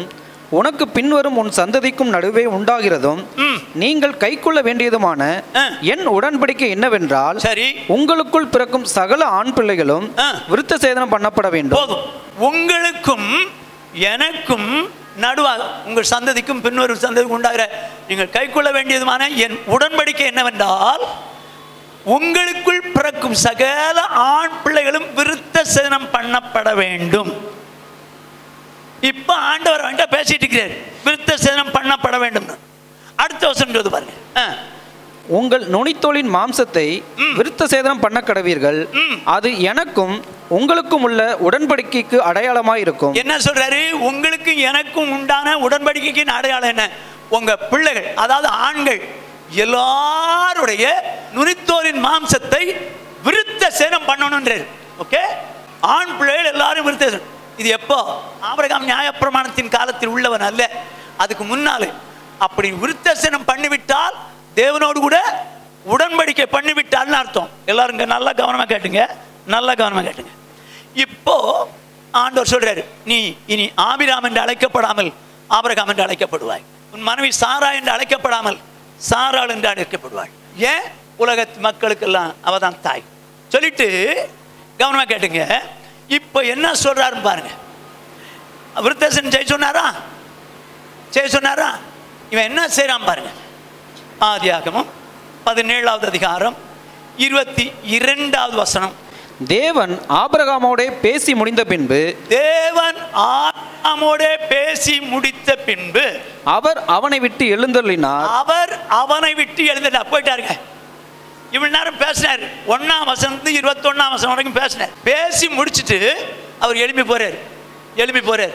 உனக்கு பின்வரும் உன் சந்ததிக்கும் நடுவே உண்டாகிறதும் ம். நீங்கள் கைக்கொள்ள வேண்டியதுமான ஆ. என் உடன்படிக்கை என்னவென்றால் சரி உங்களுக்குள் பிறக்கும் சகல ஆண் பிள்ளைகளும் ஆ. விருத்த சேதனம் பண்ணப்பட வேண்டும் போதும் உங்களுக்கும் எனக்கும் நடுவாக உங்கள் சந்ததிக்கும் பின்வரும் சந்ததிக்கும் உண்டாகிற நீங்கள் கைக்கொள்ள வேண்டியதுமான என் உடன்படிக்கை என்னவென்றால் உங்களுக்குள் பிறக்கும் சகல ஆண் பிள்ளைகளும் விருத்த சேதனம் பண்ணப்பட வேண்டும் இப்ப ஆண்டவர் வேண்ட பேசிட்டு இருக்கிறார் விருத்த சேதனம் பண்ணப்பட வேண்டும்னு அடுத்த வசனம் சொல்லுது பாருங்க ஆ. உங்கள் நுனித்தோலின் மாம்சத்தை விருத்த சேதனம் பண்ண கடவீர்கள் ம். அது எனக்கும் உங்களுக்கும் உள்ள உடன்படிக்கைக்கு அடையாளமாய் இருக்கும் என்ன சொல்றாரு உங்களுக்கும் எனக்கும் உண்டான உடன்படிக்கைக்கு அடையாளம் என்ன உங்க பிள்ளைகள் அதாவது ஆண்கள் எல்லாருடைய நுனித்தோலின் மாம்சத்தை விருத்த சேனம் பண்ணணுன்றாரு ஓகே ஆண் பிள்ளைகள் எல்லாரும் விருத்த சேனம். இது எப்போ ஆபிரகாம் நியாயப்பிரமாணத்தின் காலத்தில் உள்ளவன் அல்ல அதுக்கு முன்னாலே அப்படி விருத்த சேனம் பண்ணிவிட்டால் தேவனோடு கூட உடன்படிக்கை பண்ணிவிட்டால்னு அர்த்தம் எல்லாரும் இங்க நல்லா கவனமா கேட்டுங்க நல்லா கவனமா கேட்டுங்க இப்போ ஆண்டவர் சொல்றாரு நீ இனி ஆபிராம் என்று அழைக்கப்படாமல் ஆபிரகாம் என்று அழைக்கப்படுவாய் உன் மனைவி சாரா என்று அழைக்கப்படாமல் சாராள் என்று அழைக்கப்படுவாள் ஏன் உலகத்து மக்களுக்கெல்லாம் அவ தான் தாய் சொல்லிட்டு கவனமா கேட்டுங்க இப்போ என்ன சொல்றாருன்னு பாருங்க விருத்தசன் செய்ய சொன்னாரா செய்ய சொன்னாரா இவன் என்ன செய்றான் பாருங்க ஆதியாகமம் பதினேழாவது அதிகாரம் இருபத்தி இரண்டாவது வசனம் தேவன் ஆபிரகாமோடே பேசி முடிந்த பின்பு தேவன் ஆதாமோட பேசி முடித்த பின்பு அவர் அவனை விட்டு எழுந்தருளினார் அவர் அவனை விட்டு எழுந்துட்டார் போயிட்டாருங்க இவ்வளவு நேரம் பேசினார் ஒன்னாம் வசனத்து இருபத்தொன்னாம் வசனம் வரைக்கும் பேசினார் பேசி முடிச்சிட்டு அவர் எழுப்பி போறார் எழுப்பி போறார்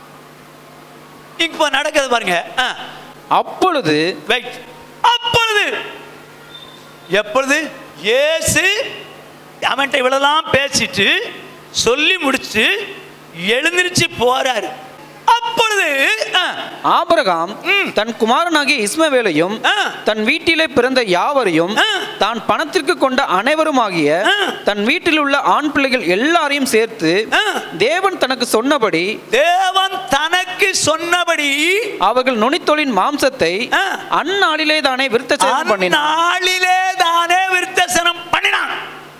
இப்போ நடக்குது பாருங்க ஆ அப்பொழுது வெயிட் அப்பொழுது எப்பொழுது இயேசு அவன்கிட்ட இவ்வளவுலாம் பேசிட்டு சொல்லி முடிச்சுட்டு எழுந்திருச்சு போறாரு அப்பொழுது ஆ, ஆபிரகாம் ம். தன் குமாரனாகிய இஸ்மவேலையும் ஆ. தன் வீட்டிலே பிறந்த யாவரையும் ஆ. தான் பணத்திற்கு கொண்ட அனைவருமாகிய ஆ. தன் வீட்டில் உள்ள ஆண் பிள்ளைகள் எல்லாரையும் சேர்த்து ஆ. தேவன் தனக்கு சொன்னபடி தேவன் தனக்கு சொன்னபடி அவர்கள் நுனித்தோலின் மாம்சத்தை ஆ. அந்நாளிலே தானே விருத்த சேதனம் பண்ணினார் நாளிலே தானே விருத்தசனம் பண்ணினான்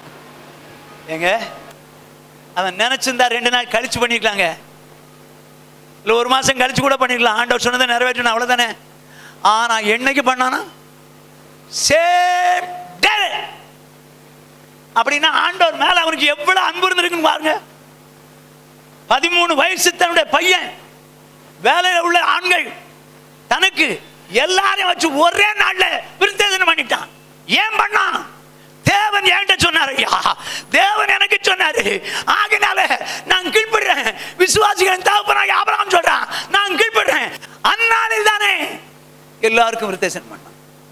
ஏங்க அவன் நினைச்சிருந்தா ரெண்டு நாள் கழிச்சு பண்ணிருக்கலாங்க இல்ல ஒரு மாசம் கழிச்சு கூட பண்ணிருக்கலாம் ஆண்டவர் சொன்னதை நிறைவேற்றணும் அவ்வளவுதானே ஆனா என்னைக்கு பண்ணானா சேம் டே அப்படின்னா ஆண்டவர் மேல அவனுக்கு எவ்வளவு அன்பு இருந்திருக்குன்னு பாருங்க பதிமூணு வயசு தன்னுடைய பையன் வேலையில் உள்ள ஆண்கள் தனக்கு எல்லாரையும் வச்சு ஒரே நாள்ல விருத்தேதனம் பண்ணிட்டான் ஏன் பண்ணான் தேவன் என்கிட்ட சொன்னாரு ஐயா தேவன் எனக்கு சொன்னாரு ஆகினால நான் கீழ்ப்படுறேன் விசுவாசிகளின் தகப்பனாக ஆபிரகாம் சொல்றான் நான் கீழ்ப்படுறேன் அந்நாளில் தானே எல்லாருக்கும் விருத்தேசனம் பண்ணான்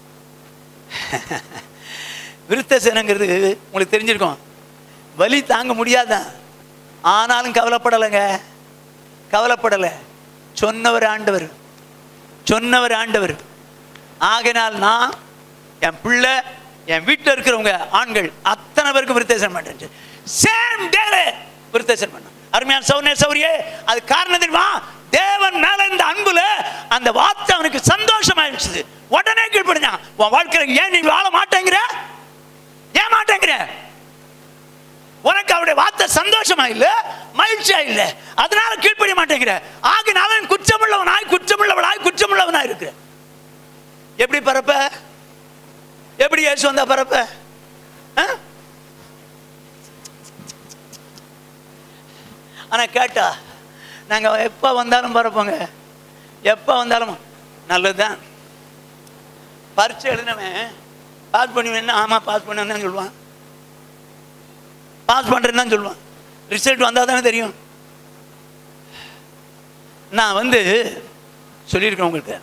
விருத்தசனங்கிறது உங்களுக்கு தெரிஞ்சிருக்கும் வலி தாங்க முடியாதான் ஆனாலும் கவலைப்படலைங்க கவலைப்படலை சொன்னவர் ஆண்டவர் சொன்னவர் ஆண்டவர் ஆகையினால் நான் என் பிள்ளை என் வீட்டில் இருக்கிறவங்க ஆண்கள் அத்தனை பேருக்கு விருத்தேசனம் பண்ணுறேன் சேம் டேலே விருத்தேசனம் பண்ண அருமையான சௌனே சௌரியே அது காரணம் தெரியுமா தேவன் மேல இந்த அன்புல அந்த வார்த்தை அவனுக்கு சந்தோஷமாயிடுச்சு உடனே கீழ்படிஞ்சான் உன் வாழ்க்கையில ஏன் நீ வாழ மாட்டேங்கிற ஏன் மாட்டேங்கிற உனக்கு அவருடைய வார்த்தை சந்தோஷமா இல்ல மகிழ்ச்சியா இல்ல அதனால கீழ்ப்படிய மாட்டேங்கிற ஆகினால குற்றமுள்ளவனாய் குற்றமுள்ளவளாய் குற்றமுள்ளவனாய் இருக்கிற எப்படி பரப்ப எப்படி இயேசு வந்தா பரப்ப ஆ? ஆனா கேட்டா நாங்க எப்ப வந்தாலும் பரப்போங்க எப்ப வந்தாலும் நல்லதுதான் பரீட்சை எழுதினவன் பாஸ் பண்ணுவேன் ஆமா பாஸ் பண்ணுவேன்னு சொல்லுவான் பாஸ் பண்ணுறேன்னு தான் சொல்லுவான் ரிசல்ட் வந்தால் தானே தெரியும் நான் வந்து சொல்லியிருக்கேன் உங்களுக்கு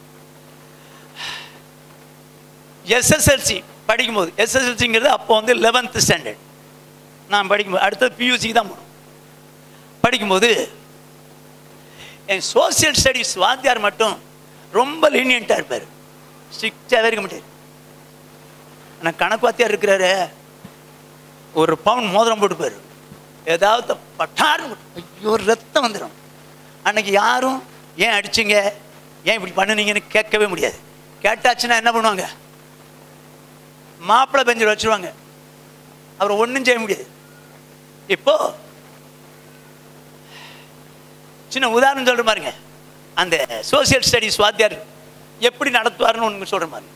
எஸ்எஸ்எல்சி படிக்கும்போது எஸ்எஸ்எல்சிங்கிறது அப்போ வந்து லெவன்த்து ஸ்டாண்டர்ட் நான் படிக்கும்போது அடுத்தது பியூசி தான் போகணும் படிக்கும்போது என் சோசியல் ஸ்டடீஸ் வாத்தியார் மட்டும் ரொம்ப லீனியண்ட்டாக இருப்பார் ஸ்ட்ரிக்டாகவே இருக்க மாட்டார் ஆனால் கணக்கு வாத்தியார் இருக்கிறாரு ஒரு பவுன் மோதிரம் போட்டுப்பாரு ஏதாவது பட்டார்னு போட்டு, ஐயோ ரத்தம் வந்துடும் அன்னைக்கு யாரும் ஏன் அடிச்சீங்க ஏன் இப்படி பண்ணுனீங்கன்னு கேட்கவே முடியாது கேட்டாச்சுன்னா என்ன பண்ணுவாங்க மாப்பிள்ளை பெஞ்சில் வச்சிருவாங்க அவரை ஒன்றும் செய்ய முடியாது இப்போ சின்ன உதாரணம் சொல்ற பாருங்க அந்த சோசியல் ஸ்டடிஸ் வாத்தியார் எப்படி நடத்துவாருன்னு ஒன்று சொல்ற மாதிரி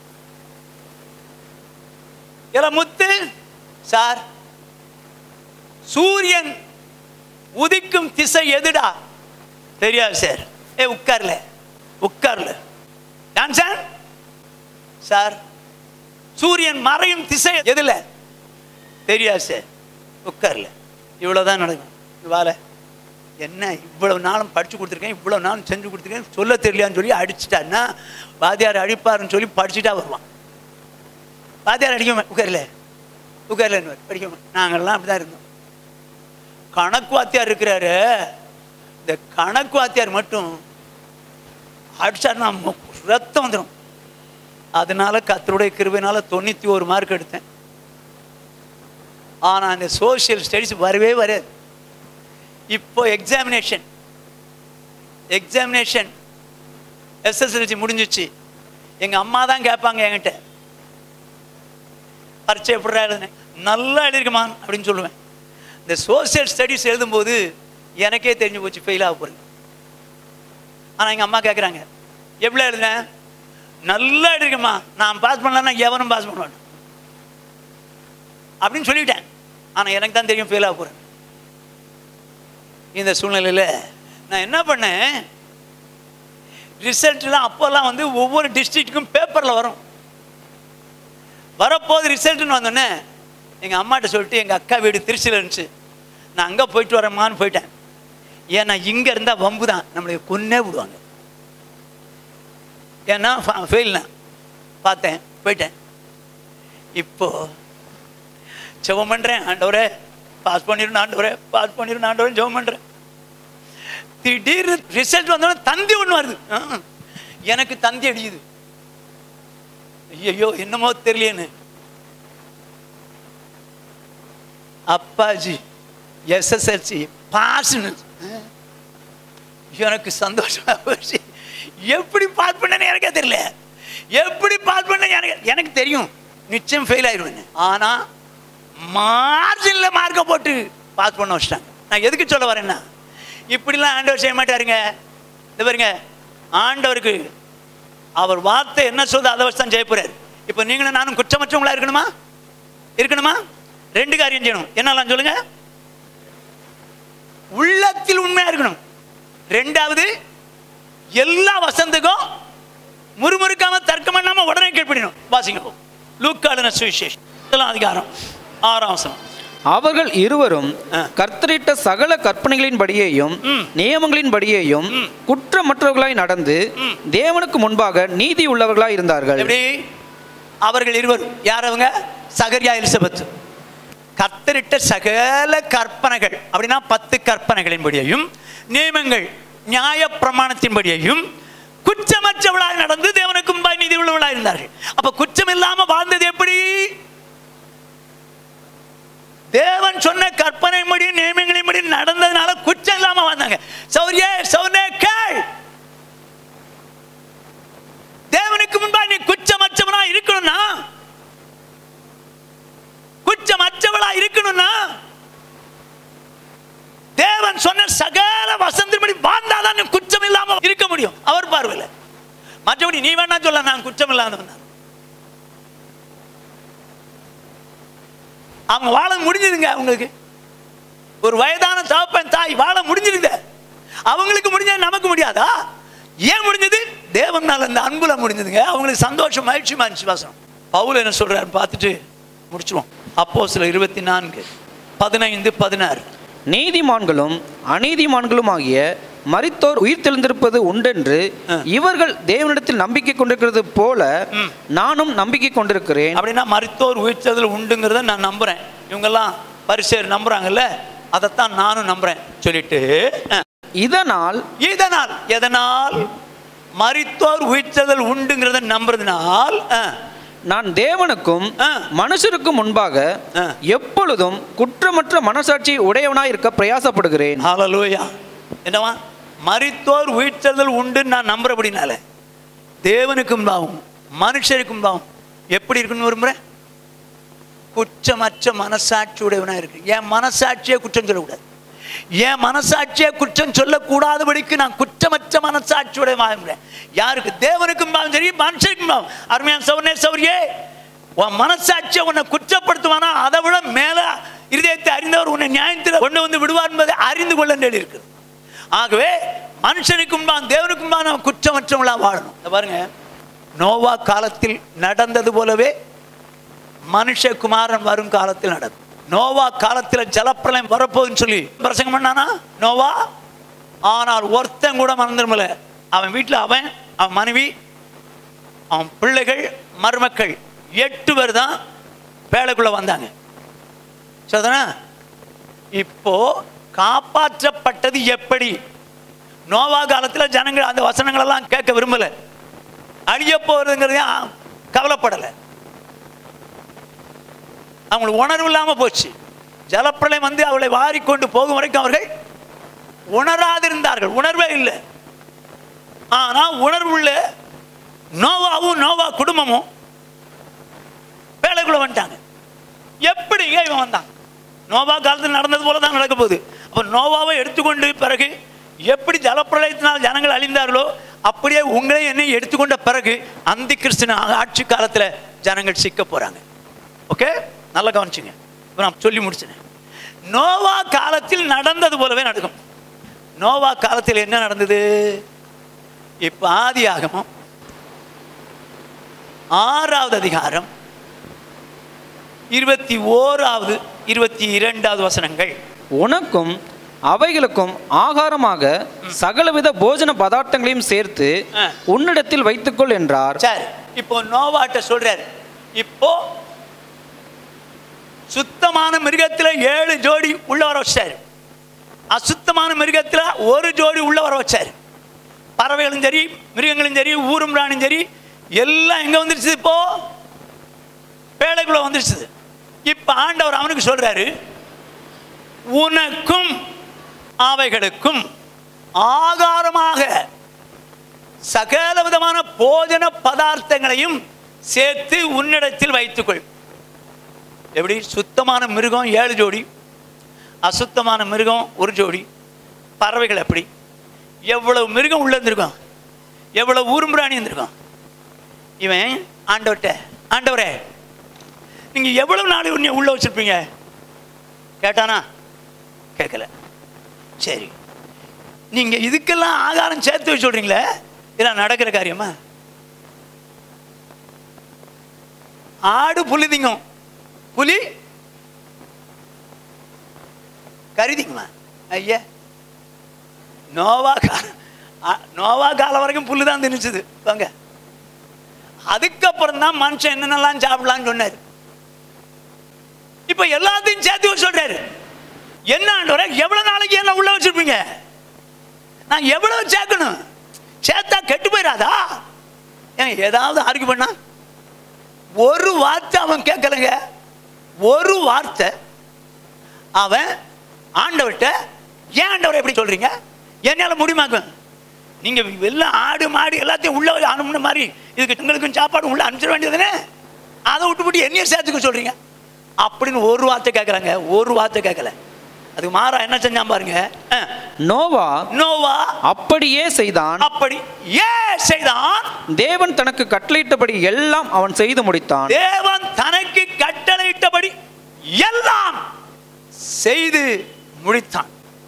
இல்ல முத்து சார் சூரியன் உதிக்கும் திசை எதுடா தெரியாது சார் ஏ உட்கார்ல உட்கார்ல டான்சன் சார் சூரியன் மறையும் திசை எதுல தெரியாது சார் உட்கார்ல இவ்வளவுதான் நடக்கும் வாழ என்ன இவ்வளவு நாளும் படிச்சு கொடுத்துருக்கேன் இவ்வளவு நாளும் செஞ்சு கொடுத்துருக்கேன் சொல்ல தெரியலையான்னு சொல்லி அடிச்சிட்டான்னா வாத்தியார் அடிப்பாருன்னு சொல்லி படிச்சுட்டா வருவான் வாத்தியார் அடிக்க மா- உட்கார்ல உட்கார்ல படிக்க மா- நாங்கெல்லாம் அப்படிதான் இருந்தோம் கணக்கு வாத்தியார் இருக்கிறாரு இந்த கணக்கு வாத்தியார் மட்டும் அடிச்சாருன்னா மு- ரத்தம் வந்துடும் அதனால கத்தருடைய கிருபையினால தொண்ணூற்றி ஒரு மார்க் எடுத்தேன் ஆனால் அந்த சோஷியல் ஸ்டடீஸ் வரவே வராது இப்போ எக்ஸாமினேஷன் எக்ஸாமினேஷன் எஸ்எஸ்எல்சி முடிஞ்சிச்சு எங்கள் அம்மா தான் கேட்பாங்க என்கிட்ட பரீட்சை எப்படிடா எழுதுனேன் நல்லா எழுதிருக்குமான் அப்படின்னு சொல்லுவேன் இந்த சோஷியல் ஸ்டடீஸ் எழுதும்போது எனக்கே தெரிஞ்சு போச்சு ஃபெயில் ஆக போகிறேன் ஆனால் எங்கள் அம்மா கேட்குறாங்க எவ்வளோ எழுதுனேன் நல்லா எழுதிருக்குமா நான் பாஸ் பண்ணலன்னா எவனும் பாஸ் பண்ண மாட்டான் அப்படின்னு சொல்லிட்டேன் ஆனால் எனக்கு தான் தெரியும் ஃபெயில் ஆக போகிறேன் இந்த சூழ்நிலையில் நான் என்ன பண்ணேன் ரிசல்ட்லாம் அப்போல்லாம் வந்து ஒவ்வொரு டிஸ்ட்ரிக்ட்டுக்கும் பேப்பரில் வரும் வரப்போது ரிசல்ட்னு வந்தோடனே எங்கள் அம்மாட்ட சொல்லிட்டு எங்கள் அக்கா வீடு திருச்சியில் இருந்துச்சு நான் அங்கே போயிட்டு வரேம்மான்னு போயிட்டேன் ஏன்னா இங்கே இருந்தால் வம்பு தான் நம்மளை கொன்னே விடுவாங்க ஏன்னா ஃபெயில்னா பார்த்தேன் போயிட்டேன் இப்போ ஜெபம் பண்ணுறேன் ஆண்டவரே பாஸ் பண்ணிருந்த ஆண்டவரே பாஸ் பண்ணிருந்த ஆண்டவரே ஜெபம் பண்ணுறேன் திடீர்னு ரிசல்ட் வந்தோடனே தந்தி ஒன்று வருது ஆ, எனக்கு தந்தி அடிக்குது ஐயோ என்னமோ தெரியலையேன்னு அப்பாஜி எஸ்எஸ்எல்சி பாஸ்னு எனக்கு சந்தோஷமா போச்சு எப்படி பாஸ் பண்ணேன்னு எனக்கே தெரியல எப்படி பாஸ் பண்ண எனக்கு எனக்கு தெரியும் நிச்சயம் ஃபெயில் ஆயிடுவேன் ஆனா மார்ஜின்ல மார்க்கை போட்டு பாஸ் பண்ண வச்சிட்டாங்க நான் எதுக்கு சொல்ல வரேன்னா இப்படிலாம் ஆண்டவர் செய்ய மாட்டாருங்க இந்த பாருங்க ஆண்டவருக்கு அவர் வார்த்தை என்ன சொல்லுது அதை வச்சு தான் ஜெய போறாரு இப்போ நீங்களும் நானும் குற்றமற்றவங்களா இருக்கணுமா இருக்கணுமா ரெண்டு காரியம் செய்யணும் என்னலாம் சொல்லுங்க உள்ளத்தில் உண்மையா இருக்கணும் ரெண்டாவது எல்லா வசந்துக்கும் முறுமுறுக்காம தர்க்கம் பண்ணாம உடனே கீழ்ப்படிணும் வாசிங்க லூக்காளுன சுவிசேஷம் இதெல்லாம் அதிகாரம் ஆறாம் வசனம் அவர்கள் இருவரும் ஆ. கர்த்தரிட்ட சகல கற்பனைகளின்படியேயும் ம். நியமங்களின்படியேயும் ம். குற்றமற்றவர்களாய் நடந்து ம். தேவனுக்கு முன்பாக நீதி உள்ளவர்களாய் இருந்தார்கள் எப்படி அவர்கள் இருவரும் யார் அவங்க சகரியா எலிசபெத் கத்தரிட்ட சகல கற்பனைகள் அப்படின்னா பத்து கற்பனைகளின்படியையும் நியமங்கள் நியாய பிரமாணத்தின்படியையும் குற்றமற்றவளாய் நடந்து தேவனுக்கு முன்பாய் நீதி உள்ளவளாய் இருந்தார்கள் அப்ப குற்றம் இல்லாம வாழ்ந்தது எப்படி தேவன் சொன்ன கற்பனைப்படி நியமங்களின்படி நடந்ததுனால குற்றம் இல்லாம வாழ்ந்தாங்க சௌரியே சௌரே கேள் தேவனுக்கு முன்பா நீ குற்றமற்றவனா இருக்கணும்னா குற்றமற்றவளா இருக்கணும்னா தேவன் சொன்ன சகல வசந்தின்படி வாழ்ந்தாதான் நீ குற்றம் இல்லாம இருக்க முடியும் அவர் பார்வையில் மற்றபடி நீ வேணா சொல்ல நான் குற்றம் இல்லாதவன் அவங்க வாழ முடிஞ்சதுங்க அவங்களுக்கு ஒரு வயதான தகப்பன் தாய் வாழ முடிஞ்சிருங்க அவங்களுக்கு முடிஞ்சது நமக்கு முடியாதா ஏன் முடிஞ்சது தேவனால் அந்த அன்புல முடிஞ்சதுங்க அவங்களுக்கு சந்தோஷம் மகிழ்ச்சி மகிழ்ச்சி வாசனம் பவுல் என்ன சொல்றாரு பார்த்துட்டு முடிச்சிருவோம் அப்போ சில இருபத்தி நான்கு பதினைந்து பதினாறு நீதிமான்களும் அநீதிமான்களும் ஆகிய மரித்தோர் உயிர் தெளிந்திருப்பது உண்டென்று ஆ. இவர்கள் தேவனிடத்தில் நம்பிக்கை கொண்டிருக்கிறது போல ம். நானும் நம்பிக்கை கொண்டிருக்கிறேன் அப்படின்னா மருத்துவர் உயிர்த்ததில் உண்டுங்கிறத நான் நம்புறேன் இவங்கெல்லாம் பரிசேர் நம்புறாங்கல்ல அதைத்தான் நானும் நம்புறேன் சொல்லிட்டு அஹ், இதனால் இதனால் எதனால் மரித்தோர் உயிர்த்ததல் உண்டுங்கிறத நம்புறதுனால் அஹ், நான் தேவனுக்கும் ஆ. மனுஷருக்கும் முன்பாக ஆ. எப்பொழுதும் குற்றமற்ற மனசாட்சி உடையவனாய் இருக்க பிரயாசப்படுகிறேன் ஹalleluya என்னவா மரித்தோர் உயிர்த்தெழுதல் உண்டுன்னு நான் நம்புறபடினால தேவனுக்கும் பாவம் மனுஷருக்கும் பாவம் எப்படி இருக்குன்னு விரும்புகிறேன் குற்றமற்ற மனசாட்சி உடையவனா இருக்கு என் மனசாட்சியே குற்றம் சொல்லக்கூடாது என் மனசாட்சியே குற்றம் சொல்லக்கூடாதபடிக்கு நான் குற்றமற்ற மனசாட்சி உடையவன் யாருக்கு தேவனுக்கும் பாவம் சரி மனுஷருக்கும் பாவம் அருமையான சௌர்ணே சௌரியே உன் மனசாட்சியை உன்னை குற்றப்படுத்துவானா அதை விட மேல இருதயத்தை அறிந்தவர் உன்னை நியாயத்தில் கொண்டு வந்து விடுவார் என்பதை அறிந்து கொள்ள இருக்குது ஆகவே மனுஷனுக்கும் தான் தேவனுக்கும் தான் நாம் குற்றமற்றவங்களா வாழணும் இதை பாருங்க நோவா காலத்தில் நடந்தது போலவே மனுஷகுமாரன் வரும் காலத்தில் நடக்கும் நோவா காலத்தில் ஜலப்பிரளயம் வரப்போகுதுன்னு சொல்லி பிரசங்கம் பண்ணானா நோவா ஆனால் ஒருத்தன் கூட மறந்துடுமல அவன் வீட்டில் அவன் அவன் மனைவி அவன் பிள்ளைகள் மருமக்கள் எட்டு பேர் தான் வேலைக்குள்ள வந்தாங்க சரிதானா இப்போ காப்பாற்றப்பட்டது எப்படி நோவா காலத்தில் ஜனங்கள் அந்த வசனங்கள் எல்லாம் கேட்க விரும்பல அழிய போறதுங்கிறத கவலைப்படலை அவங்களுக்கு உணர்வு இல்லாமல் போச்சு ஜலப்பிரளயம் வந்து அவளை வாரிக்கொண்டு போகும் வரைக்கும் அவர்கள் உணராதிருந்தார்கள் உணர்வே இல்லை ஆனால் உணர்வுள்ள நோவாவும் நோவா குடும்பமும் வேலைக்குள்ள வந்துட்டாங்க எப்படிங்க இவன் வந்தான் நோவா காலத்தில் நடந்தது போல தான் நடக்க போகுது அப்போ நோவாவை எடுத்துக்கொண்டு பிறகு எப்படி ஜலப்பிரளயத்தினால் ஜனங்கள் அழிந்தார்களோ அப்படியே உங்களையும் என்னை எடுத்துக்கொண்ட பிறகு அந்த கிறிஸ்தன ஆட்சி காலத்தில் ஜனங்கள் சிக்க போகிறாங்க ஓகே நல்லா கவனிச்சுங்க இப்போ நான் சொல்லி முடிச்சேன் நோவா காலத்தில் நடந்தது போலவே நடக்கும் நோவா காலத்தில் என்ன நடந்தது இப்போ ஆதி ஆகமம் ஆறாவது அதிகாரம் இருபத்தி ஓராவது இருபத்தி இரண்டாவது வசனங்கள் உனக்கும் அவைகளுக்கும் ஆகாரமாக சகலவித போஜன பதார்த்தங்களையும் சேர்த்து ஆ. உன்னிடத்தில் வைத்துக்கொள் என்றார் சரி இப்போ நோவாட்ட சொல்றாரு இப்போ சுத்தமான மிருகத்துல ஏழு ஜோடி உள்ள வர வச்சாரு அசுத்தமான மிருகத்துல ஒரு ஜோடி உள்ள வர வச்சாரு பறவைகளும் சரி மிருகங்களும் சரி ஊரும் பிராணியும் சரி எல்லாம் எங்க வந்துருச்சு இப்போ பேழைக்குள்ள வந்துருச்சு இப்ப ஆண்டவர் அவனுக்கு சொல்றாரு உனக்கும் அவைகளுக்கும் ஆகாரமாக சகல விதமான போஜன பதார்த்தங்களையும் சேர்த்து உன்னிடத்தில் வைத்துக்கொள் எப்படி சுத்தமான மிருகம் ஏழு ஜோடி அசுத்தமான மிருகம் ஒரு ஜோடி பறவைகள் எப்படி எவ்வளவு மிருகம் உள்ள இருந்திருக்கும் எவ்வளவு ஊரும்பிராணி இருந்திருக்கும் இவன் ஆண்டவர்கிட்ட ஆண்டவரே நீங்க எவ்வளவு நாள் உன்னை உள்ள வச்சிருப்பீங்க கேட்டானா கேட்கல சரி நீங்க இதுக்கெல்லாம் ஆகாரம் சேர்த்து வச்சு சொல்றீங்களே இதெல்லாம் நடக்கிற காரியமா ஆடு புலி திங்கும் புலி கறி திங்குமா ஐயா நோவா காலம் அ- நோவா காலம் வரைக்கும் புல்லு தான் திணிச்சுது வாங்க அதுக்கப்புறம் தான் மனுஷன் என்னென்னலாம் சாப்பிடலாம்னு சொன்னார் இப்போ எல்லாத்தையும் சேர்த்து வச்சு சொல்றாரு என்ன ஆண்டவரே எவ்வளவு நாளைக்கு என்ன உள்ள வச்சிருப்பீங்க நான் எவ்வளவு சேர்க்கணும் சேர்த்தா கெட்டு போயிடாதா ஏன் ஏதாவது ஆர்கியூ பண்ணா ஒரு வார்த்தை அவன் கேட்கலங்க ஒரு வார்த்தை அவன் ஆண்டவர்கிட்ட ஏன் ஆண்டவரை எப்படி சொல்றீங்க என்னால் முடியுமாக்கும் நீங்க எல்லாம் ஆடு மாடு எல்லாத்தையும் உள்ள அனுப்புன மாதிரி இதுக்கு உங்களுக்கும் சாப்பாடு உள்ள அனுப்பிச்சிட வேண்டியதுனே அதை விட்டுவிட்டு என்னைய சேர்த்துக்க சொல்றீங்க அப்படின்னு ஒரு வார்த்தை கேட்குறாங்க ஒரு வார்த்தை கேட்கல அதுக்கு மாறா என்ன செஞ்சான் பாருங்க அஹ், நோவா நோவா அப்படியே செய்தான் அப்படி ஏன் செய்தான் தேவன் தனக்கு கட்டளையிட்டபடி எல்லாம் அவன் செய்து முடித்தான் தேவன் தனக்கு கட்டளையிட்டபடி எல்லாம் செய்து முடித்தான்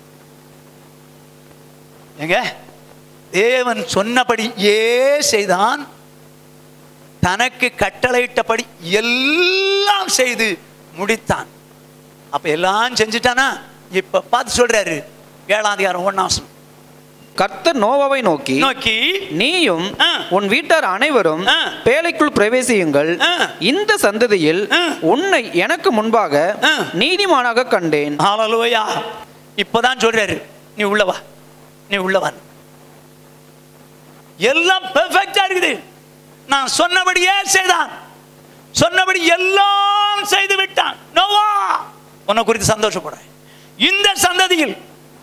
எங்க தேவன் சொன்னபடி ஏ செய்தான் தனக்கு கட்டளையிட்டபடி எல்லாம் செய்து முடித்தான் அப்ப எல்லாம் செஞ்சுட்டானா இப்ப பார்த்து சொல்றாரு ஏழாம் அதிகாரம் ஒண்ணாம் வசனம். கர்த்தர் நோவாவை நோக்கி நோக்கி நீயும் ஆ. உன் வீட்டார் அனைவரும் ஆ. பேழைக்குள் பிரவேசியுங்கள் ஆ. இந்த சந்ததியில் ஆ. உன்னை எனக்கு முன்பாக ஆ. நீதிமானாக கண்டேன் ஹalleluya இப்பதான் சொல்றாரு நீ உள்ள வா நீ உள்ள வா எல்லாம் பெர்ஃபெக்ட்டா இருக்குது நான் சொன்னபடியே செய்தான் சொன்னபடி எல்லாம் செய்து விட்டான் நோவா உன்னை குறித்து சந்தோஷப்படுறேன் இந்த சந்ததியில்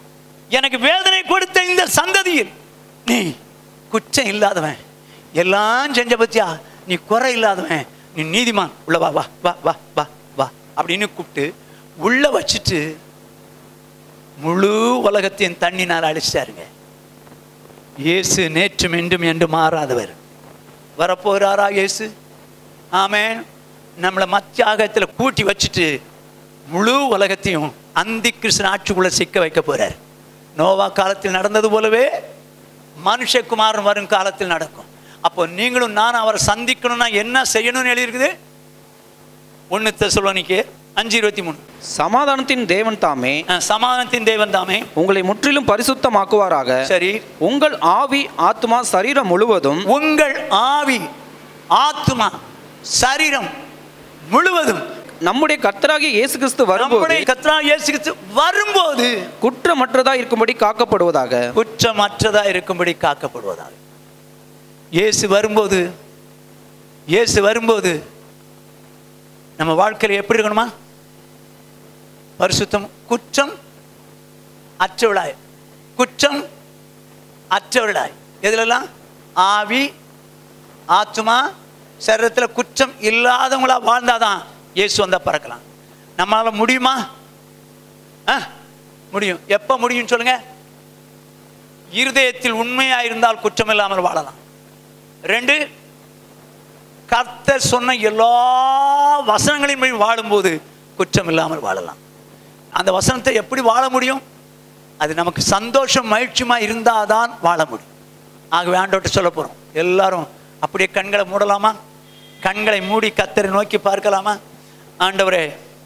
எனக்கு வேதனை கொடுத்த இந்த சந்ததியில் நீ குற்றம் இல்லாதவன் எல்லாம் செஞ்ச பத்தியா நீ குறை இல்லாதவன் நீ நீதிமான் உள்ள வா வா வா வா வா வா அப்படின்னு கூப்பிட்டு உள்ள வச்சுட்டு முழு உலகத்தையும் தண்ணினால் அழிச்சிட்டாருங்க இயேசு நேற்றும் என்றும் என்று மாறாதவர் வரப்போகிறாரா இயேசு ஆமென் நம்மளை மத்தியாகத்தில் கூட்டி வச்சுட்டு முழு உலகத்தையும் அந்தி கிருஷ்ண ஆட்சிக்குள்ள சிக்க வைக்க போறார் நோவா காலத்தில் நடந்தது போலவே மனுஷகுமாரன் வரும் காலத்தில் நடக்கும் அப்போ நீங்களும் நான் அவரை சந்திக்கணும்னா என்ன செய்யணும்னு எழுதியிருக்குது ஒன்று தெசலோனிக்கு அஞ்சு இருபத்தி மூணு சமாதானத்தின் தேவன் தாமே அஹ், சமாதானத்தின் தேவன் தாமே உங்களை முற்றிலும் பரிசுத்தமாக்குவாராக சரி உங்கள் ஆவி ஆத்மா சரீரம் முழுவதும் உங்கள் ஆவி ஆத்மா சரீரம் முழுவதும் நம்முடைய கர்த்தராகிய இயேசு கிறிஸ்து வரும்போது நம்முடைய கத்ரா இயேசு கிறிஸ்து வரும்போது குற்றமற்றதா இருக்கும்படி காக்கப்படுவதாக குற்றமற்றதா இருக்கும்படி காக்கப்படுவதாக இயேசு வரும்போது இயேசு வரும்போது நம்ம வாழ்க்கையில் எப்படி இருக்கணுமா பரிசுத்தம் குற்றம் அற்றவளாய் குற்றம் அற்றவளாய் எதுலெல்லாம் ஆவி ஆத்மா சரீரத்தில் குற்றம் இல்லாதவங்களா வாழ்ந்தாதான் இயேசு வந்தா பறக்கலாம் நம்மளால முடியுமா ஆ முடியும் எப்போ முடியும் சொல்லுங்க இருதயத்தில் உண்மையா இருந்தால் குற்றம் இல்லாமல் வாழலாம் ரெண்டு கர்த்தர் சொன்ன எல்லா வசனங்களையும் போய் வாழும்போது குற்றம் இல்லாமல் வாழலாம் அந்த வசனத்தை எப்படி வாழ முடியும் அது நமக்கு சந்தோஷம் மகிழ்ச்சியுமா இருந்தாதான் வாழ முடியும் ஆகவே ஆண்டவர்கிட்ட சொல்ல போறோம் எல்லாரும் அப்படியே கண்களை மூடலாமா கண்களை மூடி கத்தரை நோக்கி பார்க்கலாமா ஆண்டவரே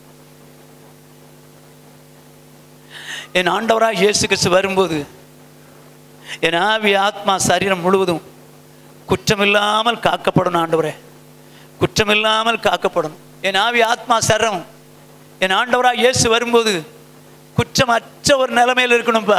என் ஆண்டவராக இயேசு கிறிஸ்து வரும்போது என் ஆவி ஆத்மா சரீரம் முழுவதும் குற்றமில்லாமல் காக்கப்படணும் ஆண்டவரே குற்றமில்லாமல் காக்கப்படணும் என் ஆவி ஆத்மா சரம் என் ஆண்டவராக இயேசு வரும்போது குற்றமற்ற ஒரு நிலைமையில் இருக்கணும்பா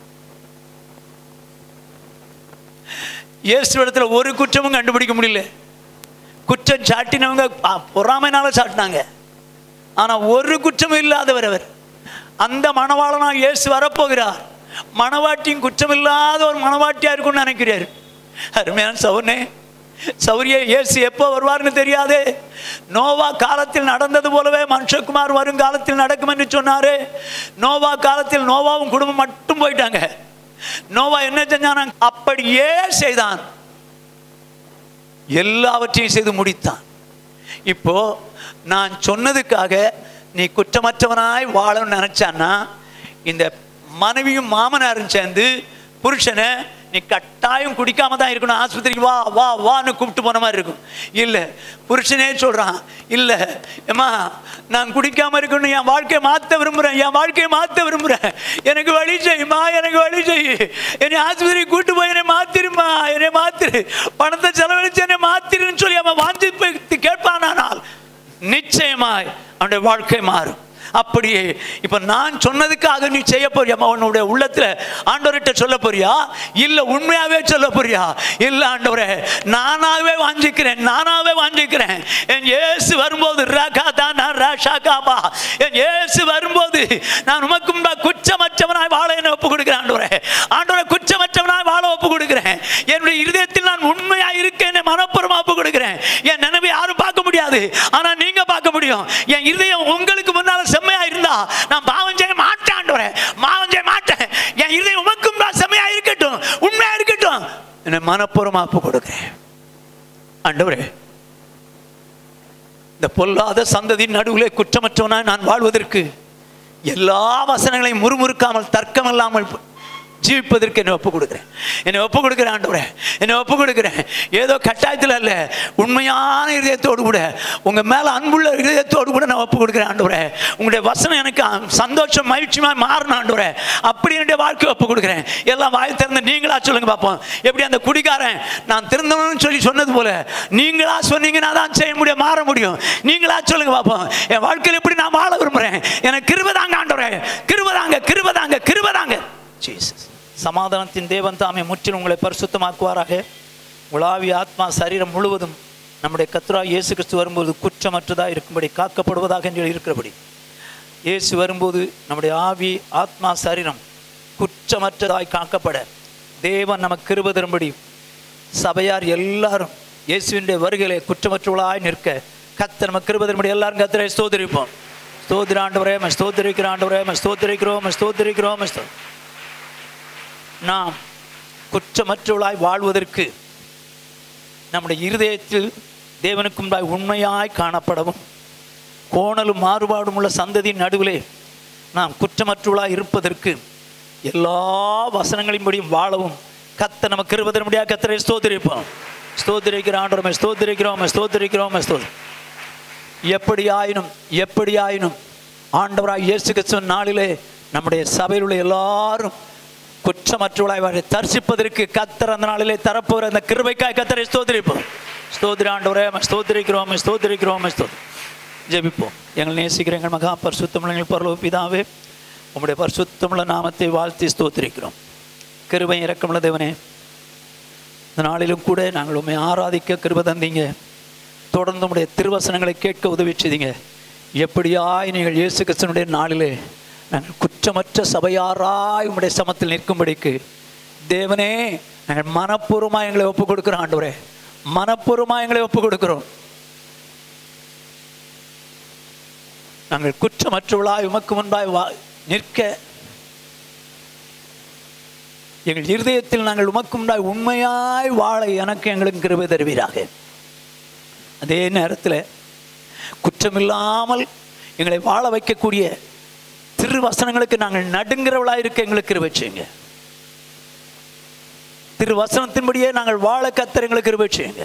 இயேசு இடத்துல ஒரு குற்றமும் கண்டுபிடிக்க முடியல குற்றம் சாட்டினவங்க ஆ, பொறாமைனால சாட்டினாங்க ஆனா ஒரு குற்றமும் இல்லாதவர் அவர் அந்த மணவாளனா இயேசு வரப்போகிறார் மணவாட்டியும் குற்றமில்லாத ஒரு மணவாட்டியா இருக்கும்னு நினைக்கிறார் அருமையான சௌர்ணே சௌரிய இயேசு எப்போ வருவார்னு தெரியாதே நோவா காலத்தில் நடந்தது போலவே மனுஷகுமார் வரும் காலத்தில் நடக்கும் என்று சொன்னாரு நோவா காலத்தில் நோவாவும் குடும்பம் மட்டும் போயிட்டாங்க நோவா என்ன செஞ்சான் அப்படியே செய்தான் எல்லாவற்றையும் செய்து முடித்தான் இப்போ நான் சொன்னதுக்காக நீ குற்றமற்றவனாய் வாழணும்னு நினைச்சான்னா இந்த மனைவியும் மாமனாரும் சேர்ந்து புருஷனை நீ கட்டாயம் குடிக்காம தான் இருக்கணும் ஆஸ்பத்திரிக்கு வா வா வான்னு கூப்பிட்டு போன மாதிரி இருக்கும் இல்லை புருஷனே சொல்றான் இல்லை ஏம்மா நான் குடிக்காம இருக்கணும் என் வாழ்க்கையை மாற்ற விரும்புகிறேன் என் வாழ்க்கையை மாற்ற விரும்புகிறேன் எனக்கு வழி செய்யுமா எனக்கு வழி செய் என்னை ஆஸ்பத்திரிக்கு கூட்டு போய் என்னை மாத்திருமா என்னை மாத்திரு பணத்தை செலவழிச்சு என்னை மாத்திருன்னு சொல்லி அவன் வாஞ்சி கேட்பானானால் நிச்சயமாய் அவனுடைய வாழ்க்கை மாறும் அப்படியே இப்ப நான் சொன்னதுக்காக நீ செய்ய போறியா உன்னுடைய உள்ளத்துல ஆண்டவர்கிட்ட சொல்ல போறியா இல்ல உண்மையாவே சொல்ல போறியா இல்ல ஆண்டவரே நானாவே வாஞ்சிக்கிறேன் நானாவே வாஞ்சிக்கிறேன் என் இயேசு வரும்போது ரகா தானா ராஷாகாபா என் இயேசு வரும்போது நான் உமக்கு முன்பாக குற்றமற்றவனாய் வாழ என்ன ஒப்பு கொடுக்கிறேன் ஆண்டவரே ஆண்டவரே குற்றமற்றவனாய் வாழ ஒப்பு கொடுக்கிறேன் என்னுடைய இருதயத்தில் நான் உண்மையா இருக்கேன் என்னை மனப்பூர்வமா ஒப்பு கொடுக்கிறேன் என் நினைவை யாரும் பார்க்க முடியாது ஆனா நீங்க பார்க்க முடியும் என் இருதயம் உங்களுக்கு முன்னால செம்மையா இருந்தா நான் பாவம் செய்ய மாட்டேன் ஆண்டவரே பாவம் செய்ய மாட்டேன் என் இருதயம் உமக்கும் முன்பாக செம்மையா இருக்கட்டும் உண்மையா இருக்கட்டும் என்னை மனப்பூர்வமா ஒப்பு கொடுக்கிறேன் ஆண்டவரே இந்த பொல்லாத சந்ததியின் நடுவிலே குற்றமற்றவனாய் நான் வாழ்வதற்கு எல்லா வசனங்களையும் முறுமுறுக்காமல் தர்க்கமில்லாமல் ஜீவிப்பதற்கு என்னை ஒப்பு கொடுக்குறேன் என்னை ஒப்பு கொடுக்குறேன் ஆண்டவரே என்னை ஒப்பு கொடுக்குறேன் ஏதோ கட்டாயத்தில் அல்ல உண்மையான இதயத்தோடு கூட உங்கள் மேலே அன்புள்ள இதயத்தோடு கூட நான் ஒப்பு கொடுக்குறேன் ஆண்டவரே உங்களுடைய வசனம் எனக்கு சந்தோஷம் மகிழ்ச்சியாக மாறணும் ஆண்டவரே அப்படி என்னுடைய வாழ்க்கையை ஒப்பு கொடுக்குறேன் எல்லாம் வாய் திறந்து நீங்களா சொல்லுங்க பார்ப்போம் எப்படி அந்த குடிகாரன் நான் திருந்தணும்னு சொல்லி சொன்னது போல நீங்களா சொன்னீங்கன்னா தான் செய்ய முடியும் மாற முடியும் நீங்களா சொல்லுங்க பார்ப்போம் என் வாழ்க்கையில் எப்படி நான் வாழ விரும்புகிறேன் எனக்கு கிருபதாங்க ஆண்டவரே கிருபதாங்க கிருபதாங்க கிருபதாங்க ஜீசஸ் சமாதானத்தின் தேவன் தாமே முற்றிலும் உங்களை பரிசுத்தமாக்குவாராக உலாவி ஆத்மா சரீரம் முழுவதும் நம்முடைய கத்ரா இயேசு கிறிஸ்து வரும்போது குற்றமற்றதாக இருக்கும்படி காக்கப்படுவதாக என்று இருக்கிறபடி இயேசு வரும்போது நம்முடைய ஆவி ஆத்மா சரீரம் குற்றமற்றதாய் காக்கப்பட தேவன் நமக்கு கிருப தரும்படி சபையார் எல்லாரும் இயேசுவினுடைய வருகையிலே குற்றமற்றவளாய் நிற்க கத்த நம்ம கிருப தரும்படி எல்லாரும் கத்தரை ஸ்தோத்திரிப்போம் ஸ்தோத்திர ஆண்டவரே ம ஸ்தோத்திரிக்கிற ஆண்டவரே ம ஸ்தோத்திரிக்கிறோம் ம ஸ்தோத்திரிக்கிறோம் ம ஸ்தோ- நாம் குற்றமற்றவளாய் வாழ்வதற்கு நம்முடைய இருதயத்தில் தேவனுக்கு முன்பாய் உண்மையாய் காணப்படவும் கோணலும் மாறுபாடும் உள்ள சந்ததியின் நடுவிலே நாம் குற்றமற்றவளாய் இருப்பதற்கு எல்லா வசனங்களின்படியும் வாழவும் கத்த நமக்கு இருபது முடியாது கத்தரை ஸ்தோத்திரிப்போம் ஸ்தோத்திரிக்கிற ஆண்டவரமே ஸ்தோத்திரிக்கிறோம் ஸ்தோத்திரிக்கிறோம் ஸ்தோத்திரி எப்படி ஆயினும் எப்படி ஆயினும் ஆண்டவராய் இயேசு கிறிஸ்துவின் நாளிலே நம்முடைய சபையில் உள்ள எல்லாரும் குற்றமற்றவளாய் அவரை தரிசிப்பதற்கு கத்தர் அந்த நாளிலே தரப்போகிற அந்த கிருபைக்காய் கத்தரை ஸ்தோத்திரிப்போம் ஸ்தோத்திர ஆண்டவரே உம்மை ஸ்தோத்திரிக்கிறோம் உம்மை ஸ்தோத்திரிக்கிறோம் உம்மை ஸ்தோத்திரி ஜெபிப்போம் எங்கள் நேசிக்கிற எங்கள் மகா பரிசுத்தமுள்ள பரலோ பிதாவே உம்முடைய பரிசுத்தமுள்ள நாமத்தை வாழ்த்தி ஸ்தோத்திரிக்கிறோம் கிருபை இறக்கமுள்ள தேவனே இந்த நாளிலும் கூட நாங்கள் உண்மை ஆராதிக்க கிருபை தந்தீங்க தொடர்ந்து உடைய திருவசனங்களை கேட்க உதவி செய்தீங்க எப்படியாய் நீங்கள் இயேசு கிறிஸ்தனுடைய நாளிலே நாங்கள் குற்றமற்ற சபையாராய் உம்முடைய சமத்தில் நிற்கும்படிக்கு தேவனே நாங்கள் மனப்பூர்வமாக எங்களை ஒப்புக் கொடுக்குறோம் ஆண்டவரே மனப்பூர்வமாக எங்களை ஒப்புக் கொடுக்குறோம் நாங்கள் குற்றமற்றவளாய் உமக்கு முன்பாய் வா நிற்க எங்கள் இருதயத்தில் நாங்கள் உமக்கு முன்பாய் உண்மையாய் வாழ எனக்கு எங்களுக்கு கிருபை தருவீராக அதே நேரத்தில் குற்றமில்லாமல் எங்களை வாழ வைக்கக்கூடிய திருவசனங்களுக்கு நாங்கள் நடுங்கிறவளாக இருக்க எங்களுக்கு கிருபை செய்யுங்க திருவசனத்தின்படியே நாங்கள் வாழ கத்தர் எங்களுக்கு கிருபை செய்யுங்க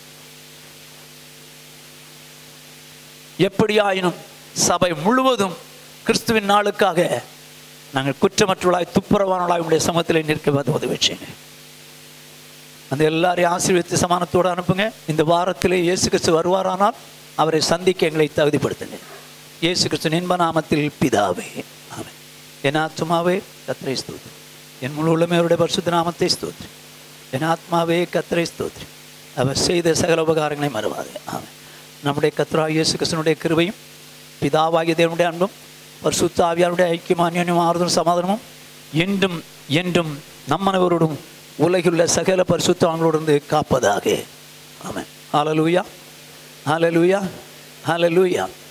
எப்படியாயினும் சபை முழுவதும் கிறிஸ்துவின் நாளுக்காக நாங்கள் குற்றமற்றவளாய் துப்புரவானவளாய் உடைய சமத்தில் நிற்க வந்து உதவி செய்யுங்க அந்த எல்லாரையும் ஆசீர்வதித்து சமானத்தோடு அனுப்புங்க இந்த வாரத்திலே இயேசு கிறிஸ்து வருவாரானால் அவரை சந்திக்க எங்களை தகுதிப்படுத்துங்க இயேசு கிறிஸ்து இன்ப நாமத்தில் பிதாவே ஆமென் என் ஆத்மாவே கத்திரை ஸ்தோத்ரி என் முழு உள்ளமே அவருடைய பரிசுத்த நாமத்தை ஸ்தோத்ரி என் ஆத்மாவே கத்திரை ஸ்தோத்ரி அவர் செய்த சகல உபகாரங்களை மறுவாது ஆமென் நம்முடைய கத்ரா இயேசு கிறிஸ்தனுடைய கிருபையும் பிதாவாகிய தேவனுடைய அன்பும் பரிசுத்த ஆவியாருடைய ஐக்கியமானியும் ஆறுதலும் சமாதானமும் என்றும் என்றும் நம்மனவரோடும் உலகிலுள்ள சகல பரிசுத்தவங்களோடு காப்பதாக ஆமென் ஹalleluya ஹalleluya ஹalleluya